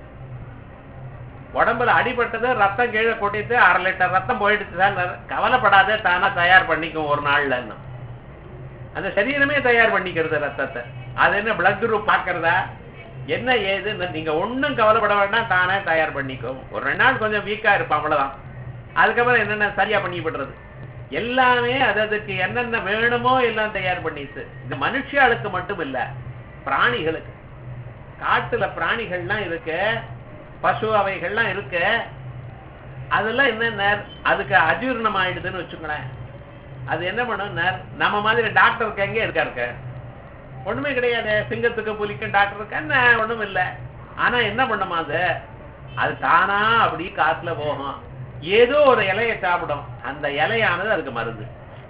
[SPEAKER 1] உடம்புல அடிபட்டது ரத்தம் கீழே கொட்டிட்டு அரை லிட்டர் ரத்தம் போயிடுச்சு சார் கவலைப்படாதே தானா தயார் பண்ணிக்கும் ஒரு நாள்ல அந்த சரீரமே தயார் பண்ணிக்கிறது ரத்தத்தை அது என்ன பிளட் குரூப் பார்க்கறதா என்ன ஏதுன்னு நீங்க ஒண்ணும் கவலைப்பட வேண்டாம் தானே தயார் பண்ணிக்கும் ஒரு ரெண்டு நாள் கொஞ்சம் வீக்கா இருப்பான் அவ்வளவுதான் அதுக்கப்புறம் என்னென்ன சரியா பண்ணி விடுறது எல்லாமே அது அதுக்கு என்னென்ன வேணுமோ எல்லாம் தயார் பண்ணிட்டு இது மனுஷியாளுக்கு மட்டும் இல்ல பிராணிகளுக்கு காட்டுல பிராணிகள்லாம் இருக்கு பசு அவைகள்லாம் இருக்கு அதெல்லாம் என்னென்ன அதுக்கு அஜீரணம் ஆயிடுதுன்னு வச்சுக்கோங்களேன் அது என்ன பண்ணும் நம்ம மாதிரி டாக்டருக்கு எங்கே இருக்காருக்க ஒண்ணுமே கிடையாது சிங்கத்துக்கு புலிக்கும் டாக்டர் இருக்கா என்ன ஒண்ணும் இல்ல ஆனா என்ன பண்ணுமா அது அது தானா அப்படி காட்டுல போகும் ஏதோ ஒரு இலையை சாப்பிடும் அந்த இலையானது அதுக்கு மருந்து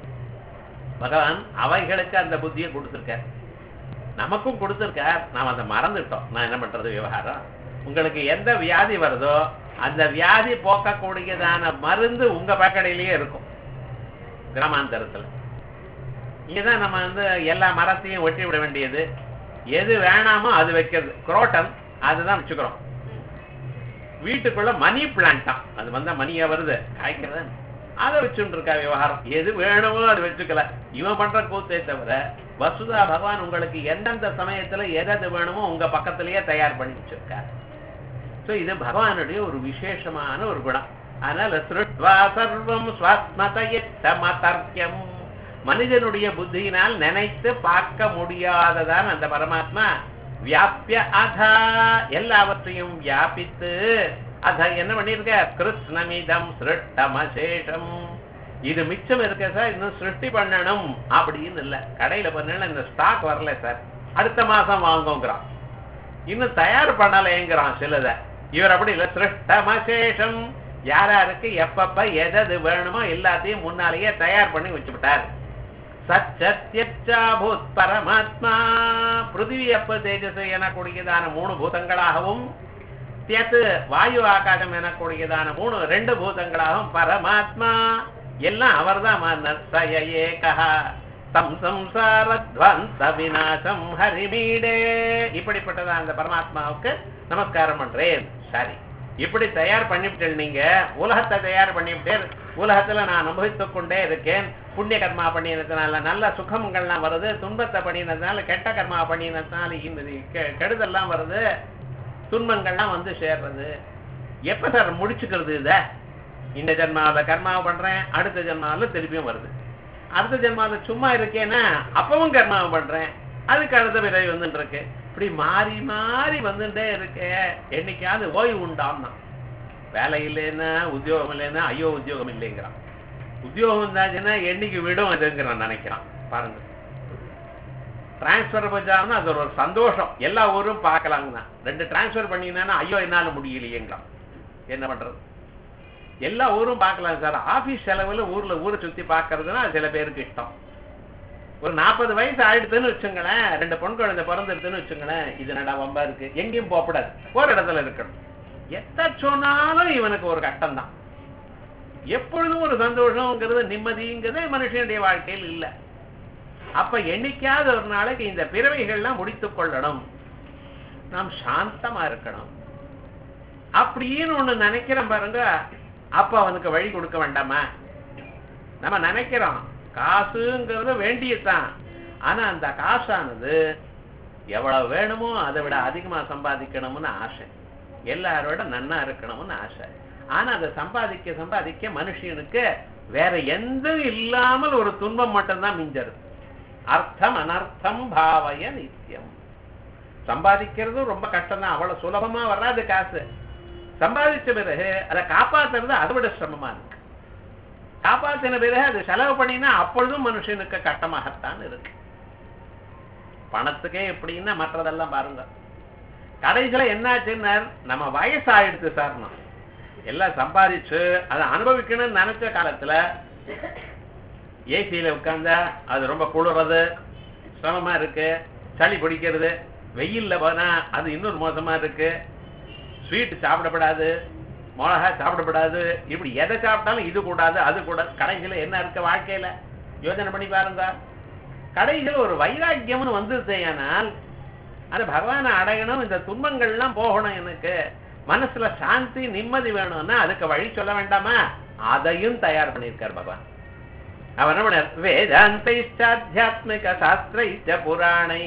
[SPEAKER 1] பகவான் அவைகளுக்கு அந்த புத்தியை கொடுத்திருக்கார் நமக்கும் கொடுத்திருக்கார் நாம் அதை மறந்துட்டோம் நான் என்ன பண்றது விவகாரம் உங்களுக்கு எந்த வியாதி வருதோ அந்த வியாதி போக்கக்கூடியதான மருந்து உங்க பக்கடையிலேயே இருக்கும் கிராமாந்தரத்துல இங்கதான் நம்ம வந்து எல்லா மரத்தையும் வெட்டி விட வேண்டியது எது வேணாமோ அது வைக்கிறது குரோட்டன் அதுதான் வச்சுக்கிறோம் வீட்டுக்குள்ள மணி பிளான்டா அது வந்தா மணியா வருது காய்க்கிறது அதை வச்சுட்டு இருக்கா விவகாரம் எது வேணுமோ அது வச்சுக்கல இவன் பண்ற கூத்தே தவிர வசுதா பகவான் உங்களுக்கு எந்தெந்த சமயத்துல எது வேணுமோ உங்க பக்கத்திலேயே தயார் பண்ணி வச்சிருக்கார் சோ இது பகவானுடைய ஒரு விசேஷமான ஒரு குணம் அதனால சிருட்வா சர்வம் ஸ்வாத்மதயத்தமதர்க்கியம் மனிதனுடைய புத்தியினால் நினைத்து பார்க்க முடியாததான் அந்த பரமாத்மா வியாபிய அதா எல்லாவற்றையும் வியாபித்து அத என்ன பண்ணிருக்க கிருஷ்ணமிதம் சிருஷ்டமசேஷம் இது மிச்சம் இருக்க சார் இன்னும் சிருஷ்டி பண்ணணும் அப்படின்னு இல்ல கடையில பண்ணல இந்த ஸ்டாக் வரல சார் அடுத்த மாசம் வாங்குங்கிறான் இன்னும் தயார் பண்ணலைங்கிறான் சிலத இவர் அப்படி இல்ல சிருஷ்டமசேஷம் யார் யாருக்கு எப்பப்ப எதது வேணுமோ எல்லாத்தையும் முன்னாலேயே தயார் பண்ணி வச்சுவிட்டார் சச்சத்யச்சாபூத் பரமாத்மா பிருத்திவி அப்ப தேஜஸ் எனக்கூடியதான மூணு பூதங்களாகவும் தியத்து வாயு ஆகாசம் எனக்கூடியதான மூணு ரெண்டு பூதங்களாகவும் பரமாத்மா எல்லாம் அவர்தான் மன்னர் சய ஏகா தம் சம்சாரத்வந்த விநாசம் ஹரிமீடே இப்படிப்பட்டதான் அந்த பரமாத்மாவுக்கு நமஸ்காரம் பண்றேன் சரி இப்படி தயார் பண்ணிவிட்டேன் நீங்க உலகத்தை தயார் பண்ணிவிட்டேன் உலகத்துல நான் அனுபவித்துக் கொண்டே இருக்கேன் புண்ணிய கர்மா பண்ணினதுனால நல்ல சுகங்கள்லாம் வருது துன்பத்தை பண்ணினதுனால கெட்ட கர்மா பண்ணினதுனால இந்த கெ- கெடுதல்லாம் வருது துன்பங்கள்லாம் வந்து சேர்றது எப்ப சார் முடிச்சுக்கிறது இத இந்த ஜென்மாவில கர்மாவை பண்றேன் அடுத்த ஜென்மாவில திருப்பியும் வருது அடுத்த ஜென்மாவில சும்மா இருக்கேன்னா அப்பவும் கர்மாவை பண்றேன் அதுக்கு அடுத்த பிறகு வந்துட்டு இருக்கு இப்படி மாறி மாறி வந்துட்டே இருக்கு என்னைக்காவது ஓய்வு உண்டாம்னா வேலை இல்லைன்னா உத்தியோகம் இல்லைன்னா ஐயோ உத்தியோகம் இல்லைங்கிறான் உத்தியோகம் இருந்தாச்சுன்னா என்னைக்கு விடும் அதுங்கிறான் நினைக்கிறான் பாருங்க டிரான்ஸ்ஃபர் பண்ணாங்கன்னா அது ஒரு சந்தோஷம் எல்லா ஊரும் பார்க்கலாங்கண்ணா ரெண்டு டிரான்ஸ்ஃபர் பண்ணினா ஐயோ என்னால முடியலையேங்கிறான் என்ன பண்றது எல்லா ஊரும் பார்க்கலாம் சார் ஆபீஸ் செலவுல ஊர்ல ஊரை சுத்தி பார்க்கறதுன்னா சில பேருக்கு இஷ்டம் ஒரு நாற்பது வயசு ஆயிடுதுன்னு வச்சுங்களேன் ரெண்டு பொன் குழந்தை பிறந்துடுதுன்னு வச்சுங்களேன் இது நடா வம்பா இருக்கு எங்கேயும் போகக்கூடாது ஒரு இடத்துல இருக்கணும் எத்த சொன்னாலும் இவனுக்கு ஒரு கட்டம் தான் எப்பொழுதும் ஒரு சந்தோஷங்கிறது நிம்மதிங்கிறது மனுஷனுடைய வாழ்க்கையில் இல்லை அப்ப என்னைக்காவது ஒரு நாளைக்கு இந்த பிறவைகள்லாம் முடித்துக் கொள்ளணும் நாம் சாந்தமா இருக்கணும் அப்படின்னு ஒண்ணு நினைக்கிறோம் பாருங்க அப்ப அவனுக்கு வழி கொடுக்க வேண்டாமா நம்ம நினைக்கிறோம் காசுங்கிறது வேண்டியதுதான் ஆனா அந்த காசானது எவ்வளவு வேணுமோ அதை விட அதிகமா சம்பாதிக்கணும்னு ஆசை எல்லாரோட நன்னா இருக்கணும்னு ஆசை ஆனா அதை சம்பாதிக்க சம்பாதிக்க மனுஷனுக்கு வேற எந்த இல்லாமல் ஒரு துன்பம் மட்டும்தான் மிஞ்சறது அர்த்தம் அனர்த்தம் பாவய நித்தியம் சம்பாதிக்கிறது ரொம்ப கஷ்டம் தான் அவ்வளவு சுலபமா வராது காசு சம்பாதிச்ச பிறகு அதை காப்பாத்துறது அதை விட சிரமமா இருக்கு காப்பாத்தின பிறகு அது செலவு பண்ணினா அப்பொழுதும் மனுஷனுக்கு கட்டமாகத்தான் இருக்கு பணத்துக்கே எப்படின்னா மற்றதெல்லாம் பாருங்க கடைசியில என்னாச்சுன்னா நம்ம வயசாயிடுச்சு சார் நான் எல்லாம் சம்பாதிச்சு அதை அனுபவிக்கணும்னு நினைச்ச காலத்துல ஏசியில உட்கார்ந்தா அது ரொம்ப குளிர்றது சிரமமா இருக்கு சளி பிடிக்கிறது வெயில்ல போனா அது இன்னொரு மோசமா இருக்கு ஸ்வீட் சாப்பிடப்படாது மிளகா சாப்பிடப்படாது இப்படி எதை சாப்பிட்டாலும் இது கூடாது அது கூட கடைசியில என்ன இருக்கு வாழ்க்கையில யோசனை பண்ணி பாருங்க கடைசியில ஒரு வைராக்கியம்னு வந்ததுனால் அது பகவானை அடையணும் இந்த துன்பங்கள்லாம் போகணும் எனக்கு மனசுல சாந்தி நிம்மதி வேணும்னா அதுக்கு வழி சொல்ல வேண்டாமா அதையும் தயார் பண்ணியிருக்கார் பகவான் அவர் என்ன பண்ணார் வேதாந்தைச்சாத்தியாத்மிக சாஸ்திரைச்ச புராணை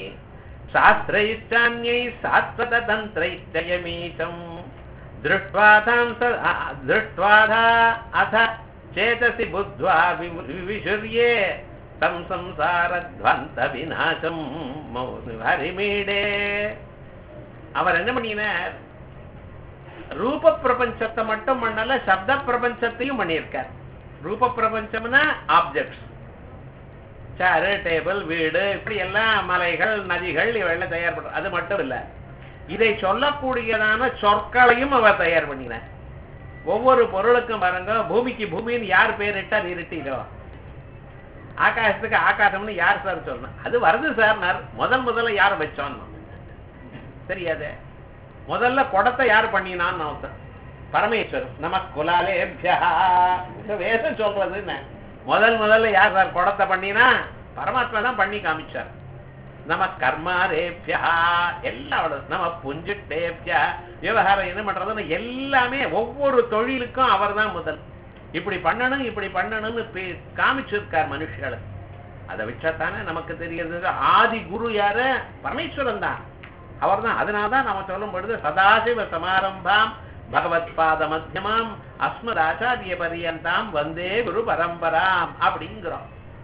[SPEAKER 1] சாஸ்திரைச்சான்யை சாத்வத தந்திரைச்சயமீசம் दृष्ट्वाथां स दृष्ट्वाधा अथ चेतसि बुद्ध्वा विमु- विविशुर्ये तं संसारध्वந்த விநாசம் ஹரிமீடே அவர் என்ன பண்ணினார் ரூப பிரபஞ்சத்தை மட்டும் பண்ணல சப்த பிரபஞ்சத்தையும் பண்ணியிருக்கார் ரூப பிரபஞ்சம்னா ஆப்ஜெக்ட்ஸ் சேரு டேபிள் வீடு இப்படி எல்லாம் மலைகள் நதிகள் இவையெல்லாம் தயார் பண்ற அது மட்டும் இல்ல இதை சொல்லக்கூடியதான சொற்களையும் அவர் தயார் பண்ணினார் ஒவ்வொரு பொருளுக்கும் பாருங்க பூமிக்கு பூமின்னு யார் பேரிட்டா நிறுத்திடோ ஆகாசத்துக்கு ஆகாசம்னு யார் சார் சொல்லணும் அது வருது சார் முதல் முதல்ல யார் வச்சோன்னு தெரியாது முதல்ல குடத்தை யார் பண்ணினான்னு ஒருத்தன் பரமேஸ்வரன் நம குலாலேபியா இந்த வேதம் சொல்றது என்ன முதல் முதல்ல யார் சார் குடத்தை பண்ணினா பரமாத்மா தான் பண்ணி காமிச்சார் நம கர்மாரேபியா எல்லாம் அவ்வளவு நம்ம புஞ்சுட்டேபியா விவகாரம் என்ன பண்றதுன்னு எல்லாமே ஒவ்வொரு தொழிலுக்கும் அவர்தான் முதல் இப்படி பண்ணணும் இப்படி பண்ணணும்னு பே- காமிச்சிருக்கார் மனுஷர்களுக்கு அதை விட்டாத்தானே நமக்கு தெரிகிறது ஆதி குரு யாரு பரமேஸ்வரன் தான் அவர் தான் அதனால்தான் நம்ம சொல்லும் பொழுது சதாசிவ சமாரம்பாம் பகவத் பாத மத்தியமாம் அஸ்மத் ஆச்சாரிய பரியந்தாம் வந்தே குரு பரம்பராம் அப்படிங்கிறோம்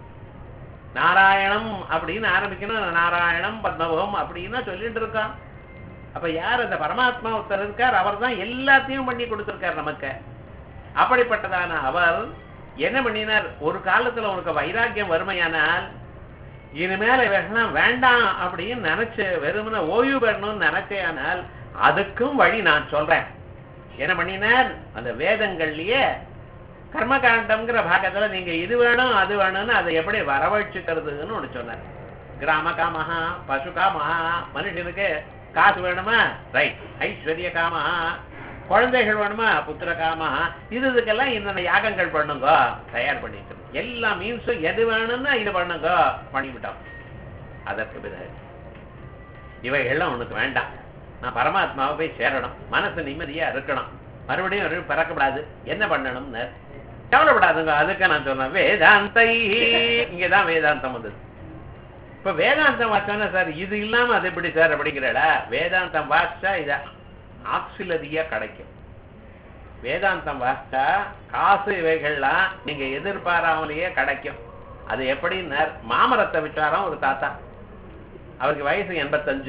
[SPEAKER 1] நாராயணம் அப்படின்னு ஆரம்பிக்கணும் நாராயணம் பத்மபம் அப்படின்னு சொல்லிட்டு இருக்கான் அப்ப யார் அந்த பரமாத்மா ஒருத்தர் இருக்கார் அவர் தான் எல்லாத்தையும் பண்ணி கொடுத்திருக்கார் நமக்கு அப்படிப்பட்டதான அவர் என்ன பண்ணினார் ஒரு காலத்துல உனக்கு வைராக்கியம் வறுமையானால் இனிமேல வேணாம் வேண்டாம் அப்படின்னு நினைச்சு வெறுமன ஓய்வு பெறணும்னு நினைச்சேனால் அதுக்கும் வழி நான் சொல்றேன் என்ன பண்ணினார் அந்த வேதங்கள்லயே கர்மகாண்டம்ங்கிற பாகத்துல நீங்க இது வேணும் அது வேணும்னு அதை எப்படி வரவழைச்சுக்கிறதுன்னு ஒண்ணு சொன்னார் கிராம காமஹா பசு காமஹா மனுஷனுக்கு காசு வேணுமா ரைட் ஐஸ்வர்ய காமஹா குழந்தைகள் வேணுமா புத்திர காமஹா இது இதுக்கெல்லாம் இந்த யாகங்கள் பண்ணுங்க தயார் பண்ணிட்டு எல்லா மீன்ஸும் எது வேணும்னா இது பண்ணுங்க பண்ணிவிட்டோம் அதற்கு பிறகு இவைகள்லாம் உனக்கு வேண்டாம் நான் பரமாத்மாவை போய் சேரணும் மனசு நிம்மதியா இருக்கணும் மறுபடியும் ஒரு பறக்கப்படாது என்ன பண்ணணும்னு கவலைப்படாதுங்க அதுக்கு நான் சொன்னேன் வேதாந்தை இங்கதான் வேதாந்தம் வந்தது இப்ப வேதாந்தம் வாச்சோன்னா சார் இது இல்லாம அது எப்படி சார் அப்படிங்கிறடா வேதாந்தம் வாசிச்சா இது ஆக்சிலரியா கிடைக்கும் வேதாந்தம் வாசிச்சா காசு இவைகள்லாம் நீங்க எதிர்பாராமலேயே கிடைக்கும் அது எப்படின்னு மாமரத்தை விட்டாராம் ஒரு தாத்தா அவருக்கு வயசு எண்பத்தஞ்சு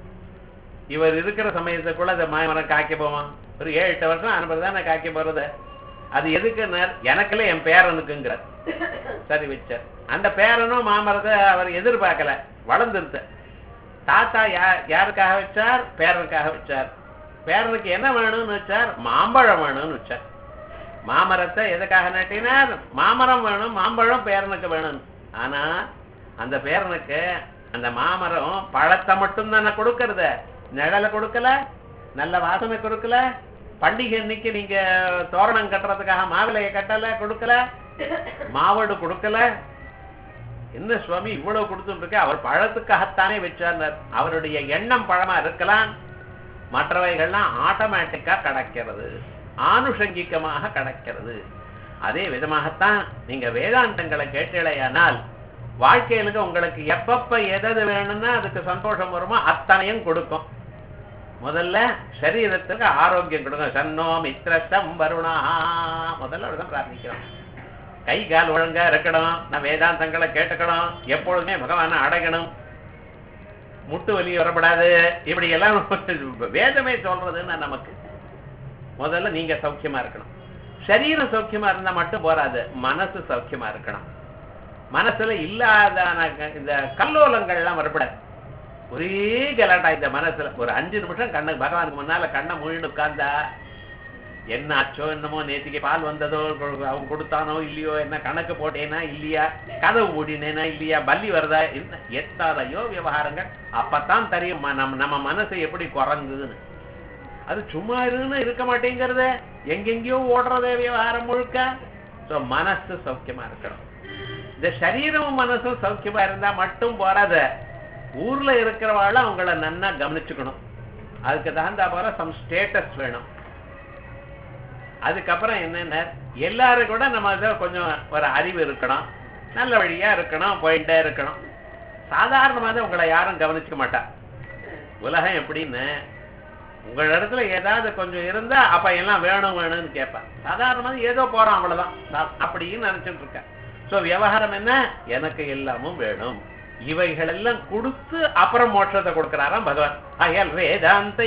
[SPEAKER 1] இவர் இருக்கிற சமயத்துக்குள்ள அந்த மாமரம் காய்க்க போவான் ஒரு ஏழு எட்டு வருஷம் அனுப்புறது தான் காய்க்க போறது அது எதுக்கு எனக்குல என் பேரனுக்குங்கிற சரி வச்சார் அந்த பேரனும் மாமரத்தை அவர் எதிர்பார்க்கல வளர்ந்துருத்த தாத்தா யா யாருக்காக வச்சார் பேரனுக்காக வச்சார் பேரனுக்கு என்ன வேணும்னு வச்சார் மாம்பழம் வேணும்னு வச்சார் மாமரத்தை எதுக்காக நட்டினார் மாமரம் வேணும் மாம்பழம் பேரனுக்கு வேணும் ஆனா அந்த பேரனுக்கு அந்த மாமரம் பழத்தை மட்டும் தானே கொடுக்கறது நிழலை கொடுக்கல நல்ல வாசனை கொடுக்கல பண்டிகை அன்னைக்கு நீங்க தோரணம் கட்டுறதுக்காக மாவிலையை கட்டல கொடுக்கல மாவடு கொடுக்கல என்ன சுவாமி இவ்வளவு கொடுத்துட்டு இருக்க அவர் பழத்துக்காகத்தானே வச்சார் அவருடைய எண்ணம் பழமா இருக்கலாம் மற்றவைகள்லாம் ஆட்டோமேட்டிக்கா கிடைக்கிறது ஆனுஷங்கிகமாக கிடைக்கிறது அதே விதமாகத்தான் நீங்க வேதாந்தங்களை கேட்டலையானால் வாழ்க்கையிலுக்கு உங்களுக்கு எப்பப்ப எதது வேணும்னா அதுக்கு சந்தோஷம் வருமோ அத்தனையும் கொடுக்கும் முதல்ல சரீரத்துக்கு ஆரோக்கியம் கொடுங்க சன்னோ மித்ரசம் வருணா முதல்ல அப்படிதான் பிரார்த்திக்கிறோம் கை கால் ஒழுங்கா இருக்கணும் நான் வேதாந்தங்களை கேட்டுக்கணும் எப்பொழுதுமே பகவானை அடையணும் முட்டு வலி வரப்படாது இப்படி எல்லாம் வேதமே சொல்றதுன்னா நமக்கு முதல்ல நீங்க சௌக்கியமா இருக்கணும் சரீரம் சௌக்கியமா இருந்தா மட்டும் போராது மனசு சௌக்கியமா இருக்கணும் மனசுல இல்லாத இந்த கல்லோலங்கள்லாம் வரப்படாது ஒரே கலாட்டா இந்த மனசுல ஒரு அஞ்சு நிமிஷம் கண்ணு பகவானுக்கு முன்னால கண்ணை மூழ்கிட்டு உட்கார்ந்தா என்ன ஆச்சோ என்னமோ நேத்திக்கு பால் வந்ததோ அவன் கொடுத்தானோ இல்லையோ என்ன கணக்கு போட்டேனா இல்லையா கதவு மூடினேனா இல்லையா பல்லி வருதா என்ன எத்தாதையோ விவகாரங்கள் அப்பதான் தெரியும் நம்ம நம்ம மனசு எப்படி குரங்குன்னு அது சும்மா இருன்னு இருக்க மாட்டேங்கிறத எங்கெங்கயோ ஓடுறதே விவகாரம் முழுக்க சோ மனசு சௌக்கியமா இருக்கணும் இந்த சரீரமும் மனசும் சௌக்கியமா இருந்தா மட்டும் போறாத ஊர்ல இருக்கிறவாழ அவங்கள நன்னா கவனிச்சுக்கணும் அதுக்கு தகுந்தா போற சம் ஸ்டேட்டஸ் வேணும் அதுக்கப்புறம் என்னென்ன எல்லாரும் கூட நம்ம அதை கொஞ்சம் ஒரு அறிவு இருக்கணும் நல்ல வழியா இருக்கணும் போயிட்டே இருக்கணும் சாதாரணமாக உங்களை யாரும் கவனிச்சுக்க மாட்டா உலகம் எப்படின்னு உங்க இடத்துல ஏதாவது கொஞ்சம் இருந்தா அப்ப எல்லாம் வேணும் வேணும்னு கேட்பேன் சாதாரணமாக ஏதோ போறோம் அவ்வளவுதான் அப்படின்னு நினைச்சிட்டு இருக்கேன் சோ விவகாரம் என்ன எனக்கு எல்லாமும் வேணும் இவைகள் எல்லாம் கொடுத்து அப்புறம் மோட்சத்தை கொடுக்கிறாராம் பகவான் அயல் வேதாந்த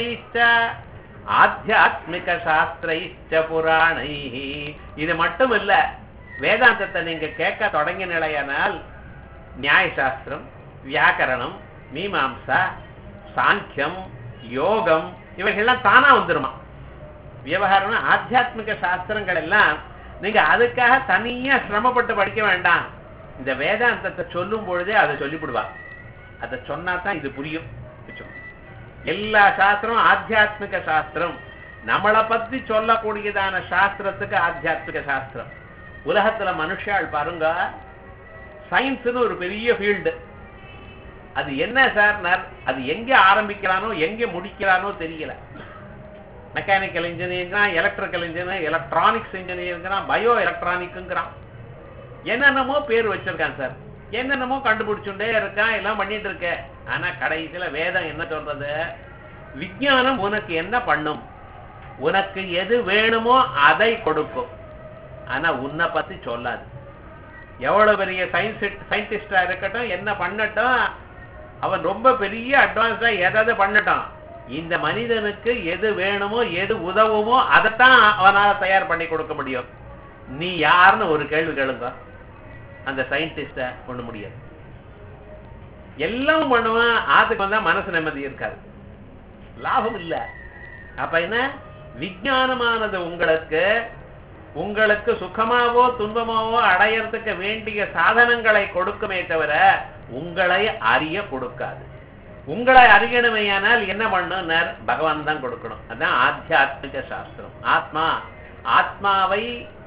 [SPEAKER 1] ஆத்தியாத்மிக சாஸ்திர புராணை இது மட்டும் இல்ல வேதாந்தத்தை நீங்க கேட்க தொடங்கிய நிலையானால் நியாய சாஸ்திரம் வியாக்கரணம் மீமாம்சா சாங்கியம் யோகம் இவைகள்லாம் தானா வந்துருமா விவகாரம் ஆத்தியாத்மிக சாஸ்திரங்கள் எல்லாம் நீங்க அதுக்காக தனியா சிரமப்பட்டு படிக்க வேண்டாம் இந்த வேதாந்தத்தை சொல்லும் பொழுதே அதை சொல்லிவிடுவா அதை சொன்னா தான் இது புரியும் எல்லா சாஸ்திரம் ஆத்தியாத்மிக சாஸ்திரம் நம்மளை பத்தி சொல்லக்கூடியதான சாஸ்திரத்துக்கு ஆத்தியாத்மிக சாஸ்திரம் உலகத்துல மனுஷாள் பாருங்க சயின்ஸ்னு ஒரு பெரிய ஃபீல்டு அது என்ன சார் அது எங்க ஆரம்பிக்கிறானோ எங்க முடிக்கிறானோ தெரியல மெக்கானிக்கல் இன்ஜினியரிங்கிறான் எலக்ட்ரிக்கல் இன்ஜினியர் எலக்ட்ரானிக்ஸ் இன்ஜினியரிங்கிறான் பயோ எலக்ட்ரானிக்குங்கிறான் என்னென்னமோ பேர் வச்சிருக்கான் சார் என்னென்னமோ கண்டுபிடிச்சுட்டே இருக்கான் எல்லாம் பண்ணிட்டு இருக்க ஆனா கடைசியில வேதம் என்ன சொல்றது விஞ்ஞானம் உனக்கு என்ன பண்ணும் உனக்கு எது வேணுமோ அதை கொடுக்கும் ஆனா உன்னை பத்தி சொல்லாது எவ்வளவு பெரிய சயின்ஸ் சயின்டிஸ்டா இருக்கட்டும் என்ன பண்ணட்டும் அவன் ரொம்ப பெரிய அட்வான்ஸா எதாவது பண்ணட்டும் இந்த மனிதனுக்கு எது வேணுமோ எது உதவுமோ அதைத்தான் அவனால தயார் பண்ணி கொடுக்க முடியும் நீ யாருன்னு ஒரு கேள்வி கேளுங்க அந்த சயின்டிஸ்ட பண்ண முடியாது எல்லாம் பண்ணுவான் ஆத்துக்கு வந்தா மனசு நிம்மதி இருக்காது லாபம் இல்ல அப்ப என்ன விஞ்ஞானமானது உங்களுக்கு உங்களுக்கு சுகமாவோ துன்பமாவோ அடையறதுக்கு வேண்டிய சாதனங்களை கொடுக்குமே தவிர உங்களை அறிய கொடுக்காது உங்களை அறியணுமையானால் என்ன பண்ணுனர் பகவான் தான் கொடுக்கணும் அதான் ஆத்தியாத்மிக சாஸ்திரம் ஆத்மா ஆத்மாவை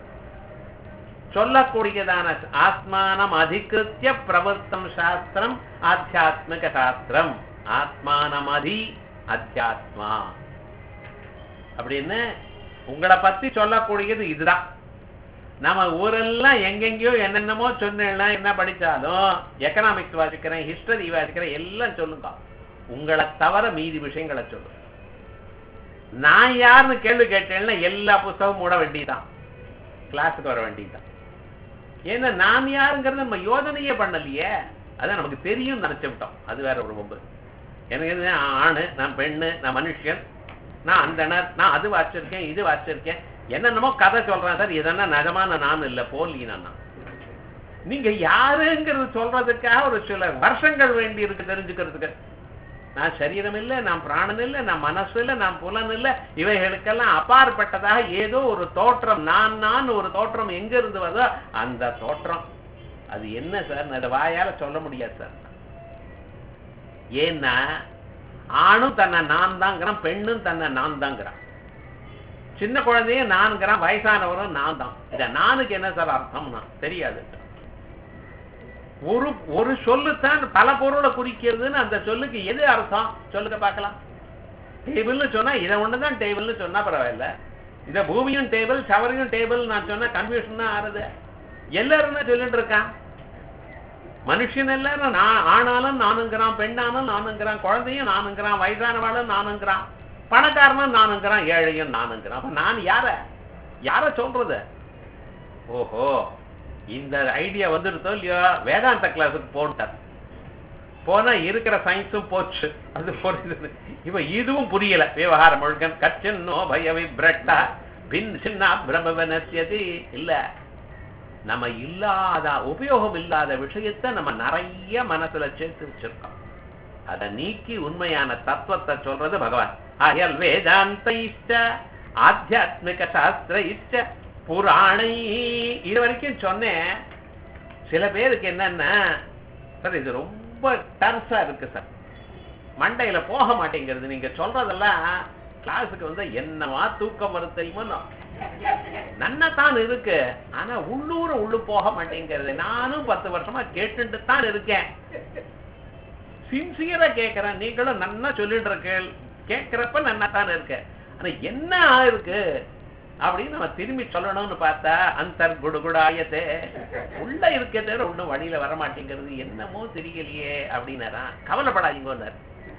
[SPEAKER 1] சொல்லக்கூடியதான ஆத்மானம் அதிகிருத்திய பிரவர்த்தம் சாஸ்திரம் ஆத்தியாத்மிக சாஸ்திரம் ஆத்மானம் அதி அத்தியாத்மா அப்படின்னு உங்களை பத்தி சொல்லக்கூடியது இதுதான் நம்ம ஊரெல்லாம் எங்கெங்கயோ என்னென்னமோ சொன்னா என்ன படிச்சாலும் எக்கனாமிக்ஸ் வாசிக்கிறேன் ஹிஸ்டரி வாசிக்கிறேன் எல்லாம் சொல்லுங்க உங்களை தவிர மீதி விஷயங்களை சொல்லு நான் யாருன்னு கேள்வி கேட்டேன்னா எல்லா புஸ்தகமும் மூட வேண்டியதுதான் கிளாஸுக்கு வர வேண்டியதுதான் ஏன்னா நான் யாருங்கிறது நம்ம யோஜனையே பண்ணலையே அதான் நமக்கு தெரியும் நினைச்சுட்டோம் அது வேற ஒரு பொம்பு எனக்கு எது ஆணு நான் பெண்ணு நான் மனுஷன் நான் அந்தனர் நான் அது வாச்சிருக்கேன் இது வாச்சிருக்கேன் என்னென்னமோ கதை சொல்றேன் சார் இதெல்லாம் நிஜமான நான் இல்லை போலி நான் நீங்க யாருங்கிறது சொல்றதுக்காக ஒரு சில வருஷங்கள் வேண்டி இருக்கு தெரிஞ்சுக்கிறதுக்கு நான் சரீரம் இல்லை நான் பிராணன் இல்லை நான் மனசு இல்லை நான் புலன் இல்லை இவைகளுக்கெல்லாம் அப்பாற்பட்டதாக ஏதோ ஒரு தோற்றம் நான் நான் ஒரு தோற்றம் எங்க இருந்து வருதோ அந்த தோற்றம் அது என்ன சார் நான் அதை வாயால சொல்ல முடியாது சார் ஏன்னா ஆணும் தன்னை நான் தாங்கிறான் பெண்ணும் தன்னை நான் தாங்கிறான் சின்ன குழந்தையும் நான்கிறான் வயசானவரும் நான் தான் இந்த நானுக்கு என்ன சார் அர்த்தம்னா தெரியாது ஒரு ஒரு சொல்லுத்தான் பல பொருளை குறிக்கிறதுன்னு அந்த சொல்லுக்கு எது அர்த்தம் சொல்லுங்க பார்க்கலாம் டேபிள்னு சொன்னா இதை ஒண்ணுதான் டேபிள்னு சொன்னா பரவாயில்ல இத பூமியும் டேபிள் சவரையும் டேபிள் நான் சொன்னா கன்ஃபியூஷன் தான் ஆறுது எல்லாரும் தான் சொல்லிட்டு இருக்கான் மனுஷன் எல்லாரும் நான் ஆனாலும் நானுங்கிறான் பெண்ணானும் நானுங்கிறான் குழந்தையும் நானுங்கிறான் வயசானவாளும் நானுங்கிறான் பணக்காரனும் நானுங்கிறான் ஏழையும் நானுங்கிறான் அப்ப நான் யார யார சொல்றது ஓஹோ இந்த ஐடியா வந்துருத்தோ இல்லையோ வேதாந்த கிளாஸுக்கு போட்டார் போனா இருக்கிற சயின்ஸும் போச்சு அது புரியுது இப்ப இதுவும் புரியல விவகார முழுக்கன் கச்சின்னோ பய விப்ரட்டா பின் சின்ன பிரமவனசியதி இல்ல நம்ம இல்லாத உபயோகம் இல்லாத விஷயத்தை நம்ம நிறைய மனசுல சேர்த்து வச்சிருக்கோம் அதை நீக்கி உண்மையான தத்துவத்தை சொல்றது பகவான் ஆயல் வேதாந்த இஷ்ட ஆத்தியாத்மிக சாஸ்திர இஷ்ட புராணை இது வரைக்கும் சொன்னேன் சில பேருக்கு என்னன்னா சார் இது ரொம்ப டர்ஸா இருக்கு சார் மண்டையில போக மாட்டேங்கிறது நீங்க சொல்றதெல்லாம் கிளாஸுக்கு வந்து என்னவா தூக்கம் வரும் தெரியுமோ நன்னத்தான் இருக்கு ஆனா உள்ளூர உள்ளு போக மாட்டேங்கிறது நானும் பத்து வருஷமா கேட்டுட்டு தான் இருக்கேன் சின்சியரா கேட்கிறேன் நீங்களும் நன்னா சொல்லிட்டு இருக்கேள் கேட்கிறப்ப நன்னாத்தான் இருக்கு ஆனா என்ன இருக்கு அப்படின்னு நம்ம திரும்பி சொல்லணும்னு பார்த்தா அந்தர் குடுகுடாயத்தே உள்ள இருக்கே தவிர ஒண்ணும் வழியில வர மாட்டேங்கிறது என்னமோ தெரியலையே அப்படின்னாரா கவலைப்படாதீங்கன்னார்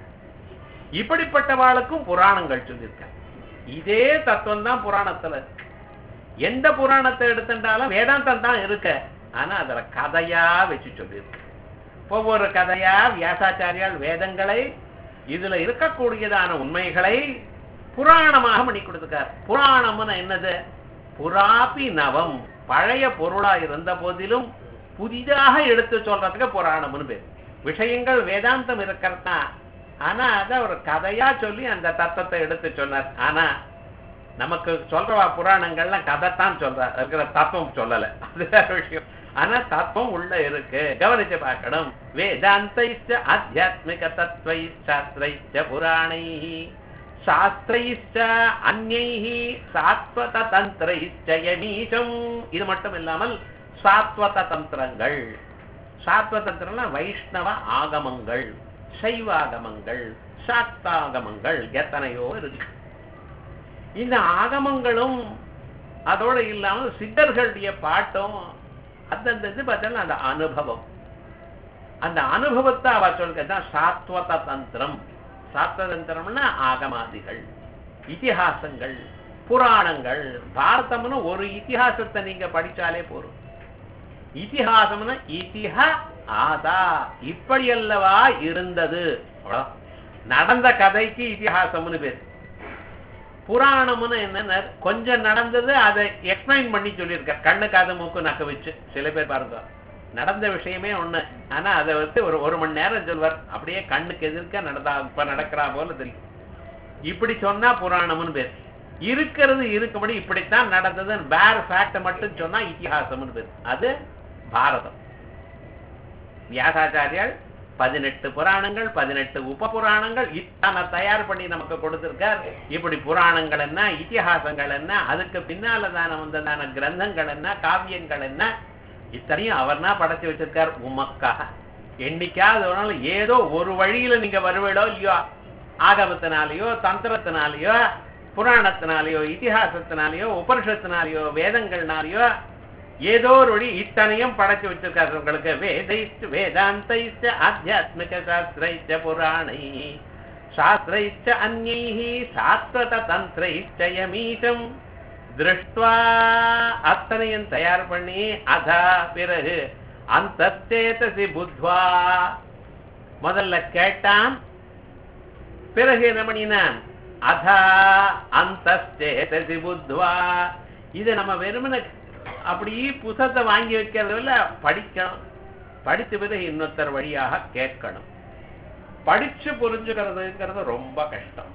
[SPEAKER 1] இப்படிப்பட்டவாளுக்கும் புராணங்கள் சொல்லியிருக்காங்க இதே தத்துவம் தான் புராணத்துல இருக்கு எந்த புராணத்தை எடுத்துட்டாலும் வேதாந்தம் தான் இருக்கு ஆனா அதுல கதையா வச்சு சொல்லியிருக்கு ஒவ்வொரு கதையா வியாசாச்சாரியால் வேதங்களை இதுல இருக்கக்கூடியதான உண்மைகளை புராணமாக பண்ணி கொடுத்துக்கார் புராணம்னு என்னது புராபி நவம் பழைய பொருளா இருந்த போதிலும் புதிதாக எடுத்து சொல்றதுக்கு புராணம்னு பேர் விஷயங்கள் வேதாந்தம் இருக்கிறதா ஆனா அத ஒரு கதையா சொல்லி அந்த தத்துவத்தை எடுத்து சொன்னார் ஆனா நமக்கு சொல்றவா புராணங்கள்லாம் கதைத்தான் சொல்ற இருக்கிற தத்துவம் சொல்லல அது வேற விஷயம் ஆனா தத்துவம் உள்ள இருக்கு கவனிச்சு பார்க்கணும் வேதாந்த ஆத்தியாத்மிக தத்துவை சாஸ்திரைச்ச புராணை சாஸ்திரைச்ச அந்நைஹி சாத்வத தந்திரைச்ச யமீஷம் இது மட்டும் இல்லாமல் சாத்வத தந்திரங்கள் சாத்வத தந்திரம்னா வைஷ்ணவ ஆகமங்கள் சைவாகமங்கள் சாக்தாகமங்கள் எத்தனையோ இருக்கு இந்த ஆகமங்களும் அதோட இல்லாமல் சித்தர்களுடைய பாட்டும் அந்தந்த இது பார்த்தா அந்த அனுபவம் அந்த அனுபவத்தை அவ சொல்றதுதான் சாத்வத தந்திரம் சாத்வத தந்திரம்னா ஆகமாதிகள் இதிகாசங்கள் புராணங்கள் பாரதம்னு ஒரு இதிகாசத்தை நீங்க படிச்சாலே போரும் இதிகாசம்னா இதிஹ ஆதா இப்படி அல்லவா இருந்தது அவ்வளவு. நடந்த கதைக்கு இதிகாசம்னு பேர் புராணம்னு என்னன்னா கொஞ்சம் நடந்தது அதை எக்ஸ்பிளைன் பண்ணி சொல்லியிருக்க கண்ணு காது மூக்கு நக்க வச்சு சில பேர் பாருங்க நடந்த விஷயமே ஒண்ணு ஆனா அதை வந்து ஒரு ஒரு மணி நேரம் சொல்வார் அப்படியே கண்ணுக்கு எதிர்க்க நடந்தா இப்ப நடக்கிறா போல தெரியும் இப்படி சொன்னா புராணம்னு பேர் இருக்கிறது இருக்கும்படி இப்படித்தான் நடந்தது வேற ஃபேக்ட் மட்டும் சொன்னா இதிகாசம்னு பேர் அது பாரதம் வியாசாச்சாரியால் பதினெட்டு புராணங்கள் பதினெட்டு உப புராணங்கள் இத்தனை தயார் பண்ணி நமக்கு கொடுத்திருக்கார் இப்படி புராணங்கள் என்ன இதிகாசங்கள் என்ன அதுக்கு பின்னால தான வந்ததான கிரந்தங்கள் என்ன காவியங்கள் என்ன இத்தனையும் அவர்னா படைச்சு வச்சிருக்கார் உமக்காக என்னைக்காவது ஒரு நாள் ஏதோ ஒரு வழியில நீங்க வருவீடோ இல்லையோ ஆகமத்தினாலேயோ தந்திரத்தினாலேயோ புராணத்தினாலேயோ இதிகாசத்தினாலேயோ உபனிஷத்தினாலேயோ வேதங்கள்னாலேயோ ஏதோ ஒரு வழி இத்தனையும் படைச்சு வச்சிருக்காரு உங்களுக்கு வேதைச்ச வேதாந்தைச்ச ஆத்தியாத்மிக சாஸ்திரைச்ச புராணை சாஸ்திரைச்ச அந்நைः சாஸ்வத தந்திரைச்ச யமீஷம் திருஷ்டுவா அத்தனையும் தயார் பண்ணி அதா பிறகு அந்த சேதசி புத்வா முதல்ல கேட்டான் பிறகு என்ன பண்ணினான் அதா அந்த சேதசி புத்வா இது நம்ம வெறுமனை அப்படி புத்தகத்தை வாங்கி வைக்கிறது இல்ல படிக்கணும் படித்த பிறகு இன்னொருத்தர் வழியாக கேட்கணும் படிச்சு புரிஞ்சுக்கிறதுங்கிறது ரொம்ப கஷ்டம்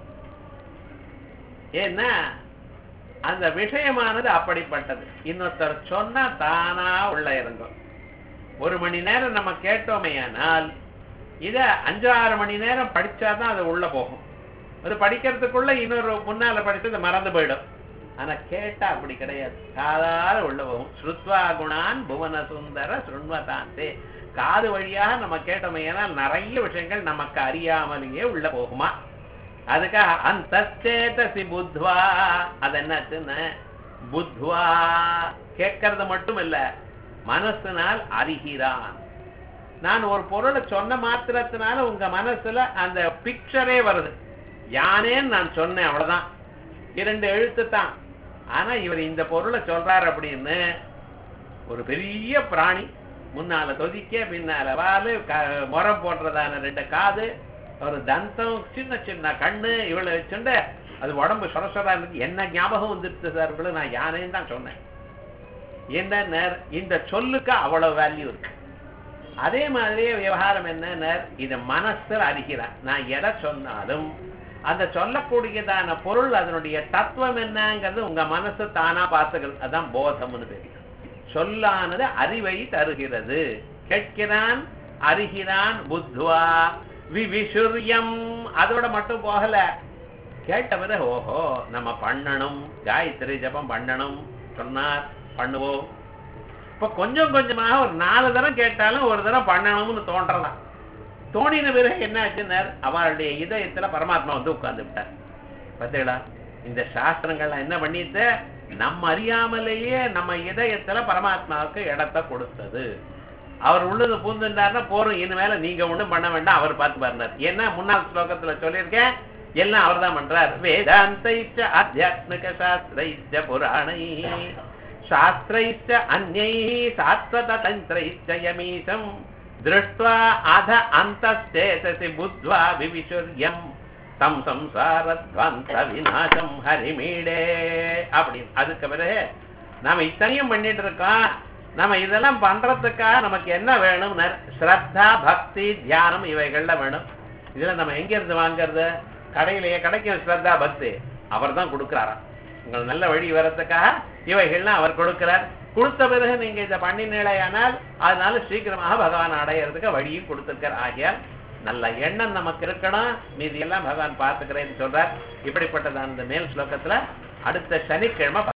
[SPEAKER 1] ஏன்னா அந்த விஷயமானது அப்படிப்பட்டது இன்னொருத்தர் சொன்னா தானா உள்ள இறங்கும் ஒரு மணி நேரம் நம்ம கேட்டோமேயானால் இத அஞ்சு ஆறு மணி நேரம் படிச்சாதான் அது உள்ள போகும் அது படிக்கிறதுக்குள்ள இன்னொரு முன்னால படிச்சது மறந்து போயிடும் ஆனா கேட்டா அப்படி கிடையாது காதால உள்ள போகும் ஸ்ருத்வா குணான் புவன சுந்தர சுண்வதாந்தே காது வழியாக நம்ம கேட்டோமே ஏனால் நிறைய விஷயங்கள் நமக்கு அறியாமலேயே உள்ள போகுமா அதுக்காக அந்த சேதசி புத்வா அது என்னாச்சுன்னு புத்வா கேட்கறது மட்டும் இல்ல மனசினால் அறிகிறான் நான் ஒரு பொருளை சொன்ன மாத்திரத்தினால உங்க மனசுல அந்த பிக்சரே வருது யானேன்னு நான் சொன்னேன் அவ்வளவுதான் இரண்டு எழுத்து தான் ஆனா இவர் இந்த பொருளை சொல்றாரு அப்படின்னு ஒரு பெரிய பிராணி முன்னால தொதிக்க பின்னால வாலு க- முறம் போடுறதான ரெண்டு காது ஒரு தந்தம் சின்ன சின்ன கண்ணு இவ்வளவு வச்சுண்டு அது உடம்பு சொர சொரா இருக்கு என்ன ஞாபகம் வந்துருச்சு சார் இவ்வளவு நான் யானைன்னு தான் சொன்னேன் என்ன இந்த சொல்லுக்கு அவ்வளவு வேல்யூ இருக்கு அதே மாதிரியே விவகாரம் என்ன இது மனசுல அறிகிறான் நான் எதை சொன்னாலும் அந்த சொல்லக்கூடியதான பொருள் அதனுடைய தத்துவம் என்னங்கிறது உங்க மனசு தானா பார்த்துக்கிறது அதான் போதம்னு தெரியும் சொல்லானது அறிவை தருகிறது கேட்கிறான் அறிகிறான் புத்வா விவிசுரியம் அதோட மட்டும் போகல கேட்ட பிறகு ஓஹோ நம்ம பண்ணணும் காயத்ரி ஜபம் பண்ணணும் சொன்னார் பண்ணுவோம் இப்ப கொஞ்சம் கொஞ்சமாக ஒரு நாலு தரம் கேட்டாலும் ஒரு தரம் பண்ணணும்னு தோன்றலாம் தோணின பிறகு என்ன ஆச்சுன்னார் அவருடைய இதயத்துல பரமாத்மா வந்து உட்கார்ந்து விட்டார் பார்த்தீங்களா இந்த சாஸ்திரங்கள்லாம் என்ன பண்ணிட்டு நம்ம அறியாமலேயே நம்ம இதயத்துல பரமாத்மாவுக்கு இடத்தை கொடுத்தது அவர் உள்ளது பூந்துட்டாருன்னா போறோம் இனிமேல நீங்க ஒண்ணும் பண்ண வேண்டாம் அவர் பார்த்து பாருனார் ஏன்னா முன்னாள் ஸ்லோகத்துல சொல்லியிருக்கேன் எல்லாம் அவர் தான் பண்றார் வேதாந்தைச்ச ஆத்தியாத்மிக சாஸ்திரைச்ச புராணை சாஸ்திரைச்ச அந்யை சாஸ்வத தந்திரைச்ச யமீசம் திருஷ்டுவா அத அந்தஸ்தேதசி புத்வா விவிசுர்யம் தம் சம்சாரத்வந்த விநாசம் ஹரிமீடே அப்படின்னு அதுக்கு பிறகு நாம இத்தனையும் பண்ணிட்டு இருக்கோம் நம்ம இதெல்லாம் பண்றதுக்காக நமக்கு என்ன வேணும் ஸ்ரத்தா பக்தி தியானம் இவைகள்ல வேணும் இதுல நம்ம எங்க இருந்து வாங்குறது கடையிலேயே கிடைக்கும் ஸ்ரத்தா பக்தி அவர் தான் கொடுக்கிறாராம் உங்கள் நல்ல வழி வரத்துக்காக இவைகள்லாம் அவர் கொடுக்கிறார் கொடுத்த பிறகு நீங்க இதை பண்ணினீழையானால் அதனால சீக்கிரமாக பகவான் அடையிறதுக்கு வழியும் கொடுத்திருக்கார் ஆகியால் நல்ல எண்ணம் நமக்கு இருக்கணும் மீதி எல்லாம் பகவான் பார்த்துக்கிறேன்னு சொல்றார் இப்படிப்பட்டதான் இந்த மேல் ஸ்லோகத்துல அடுத்த சனிக்கிழமை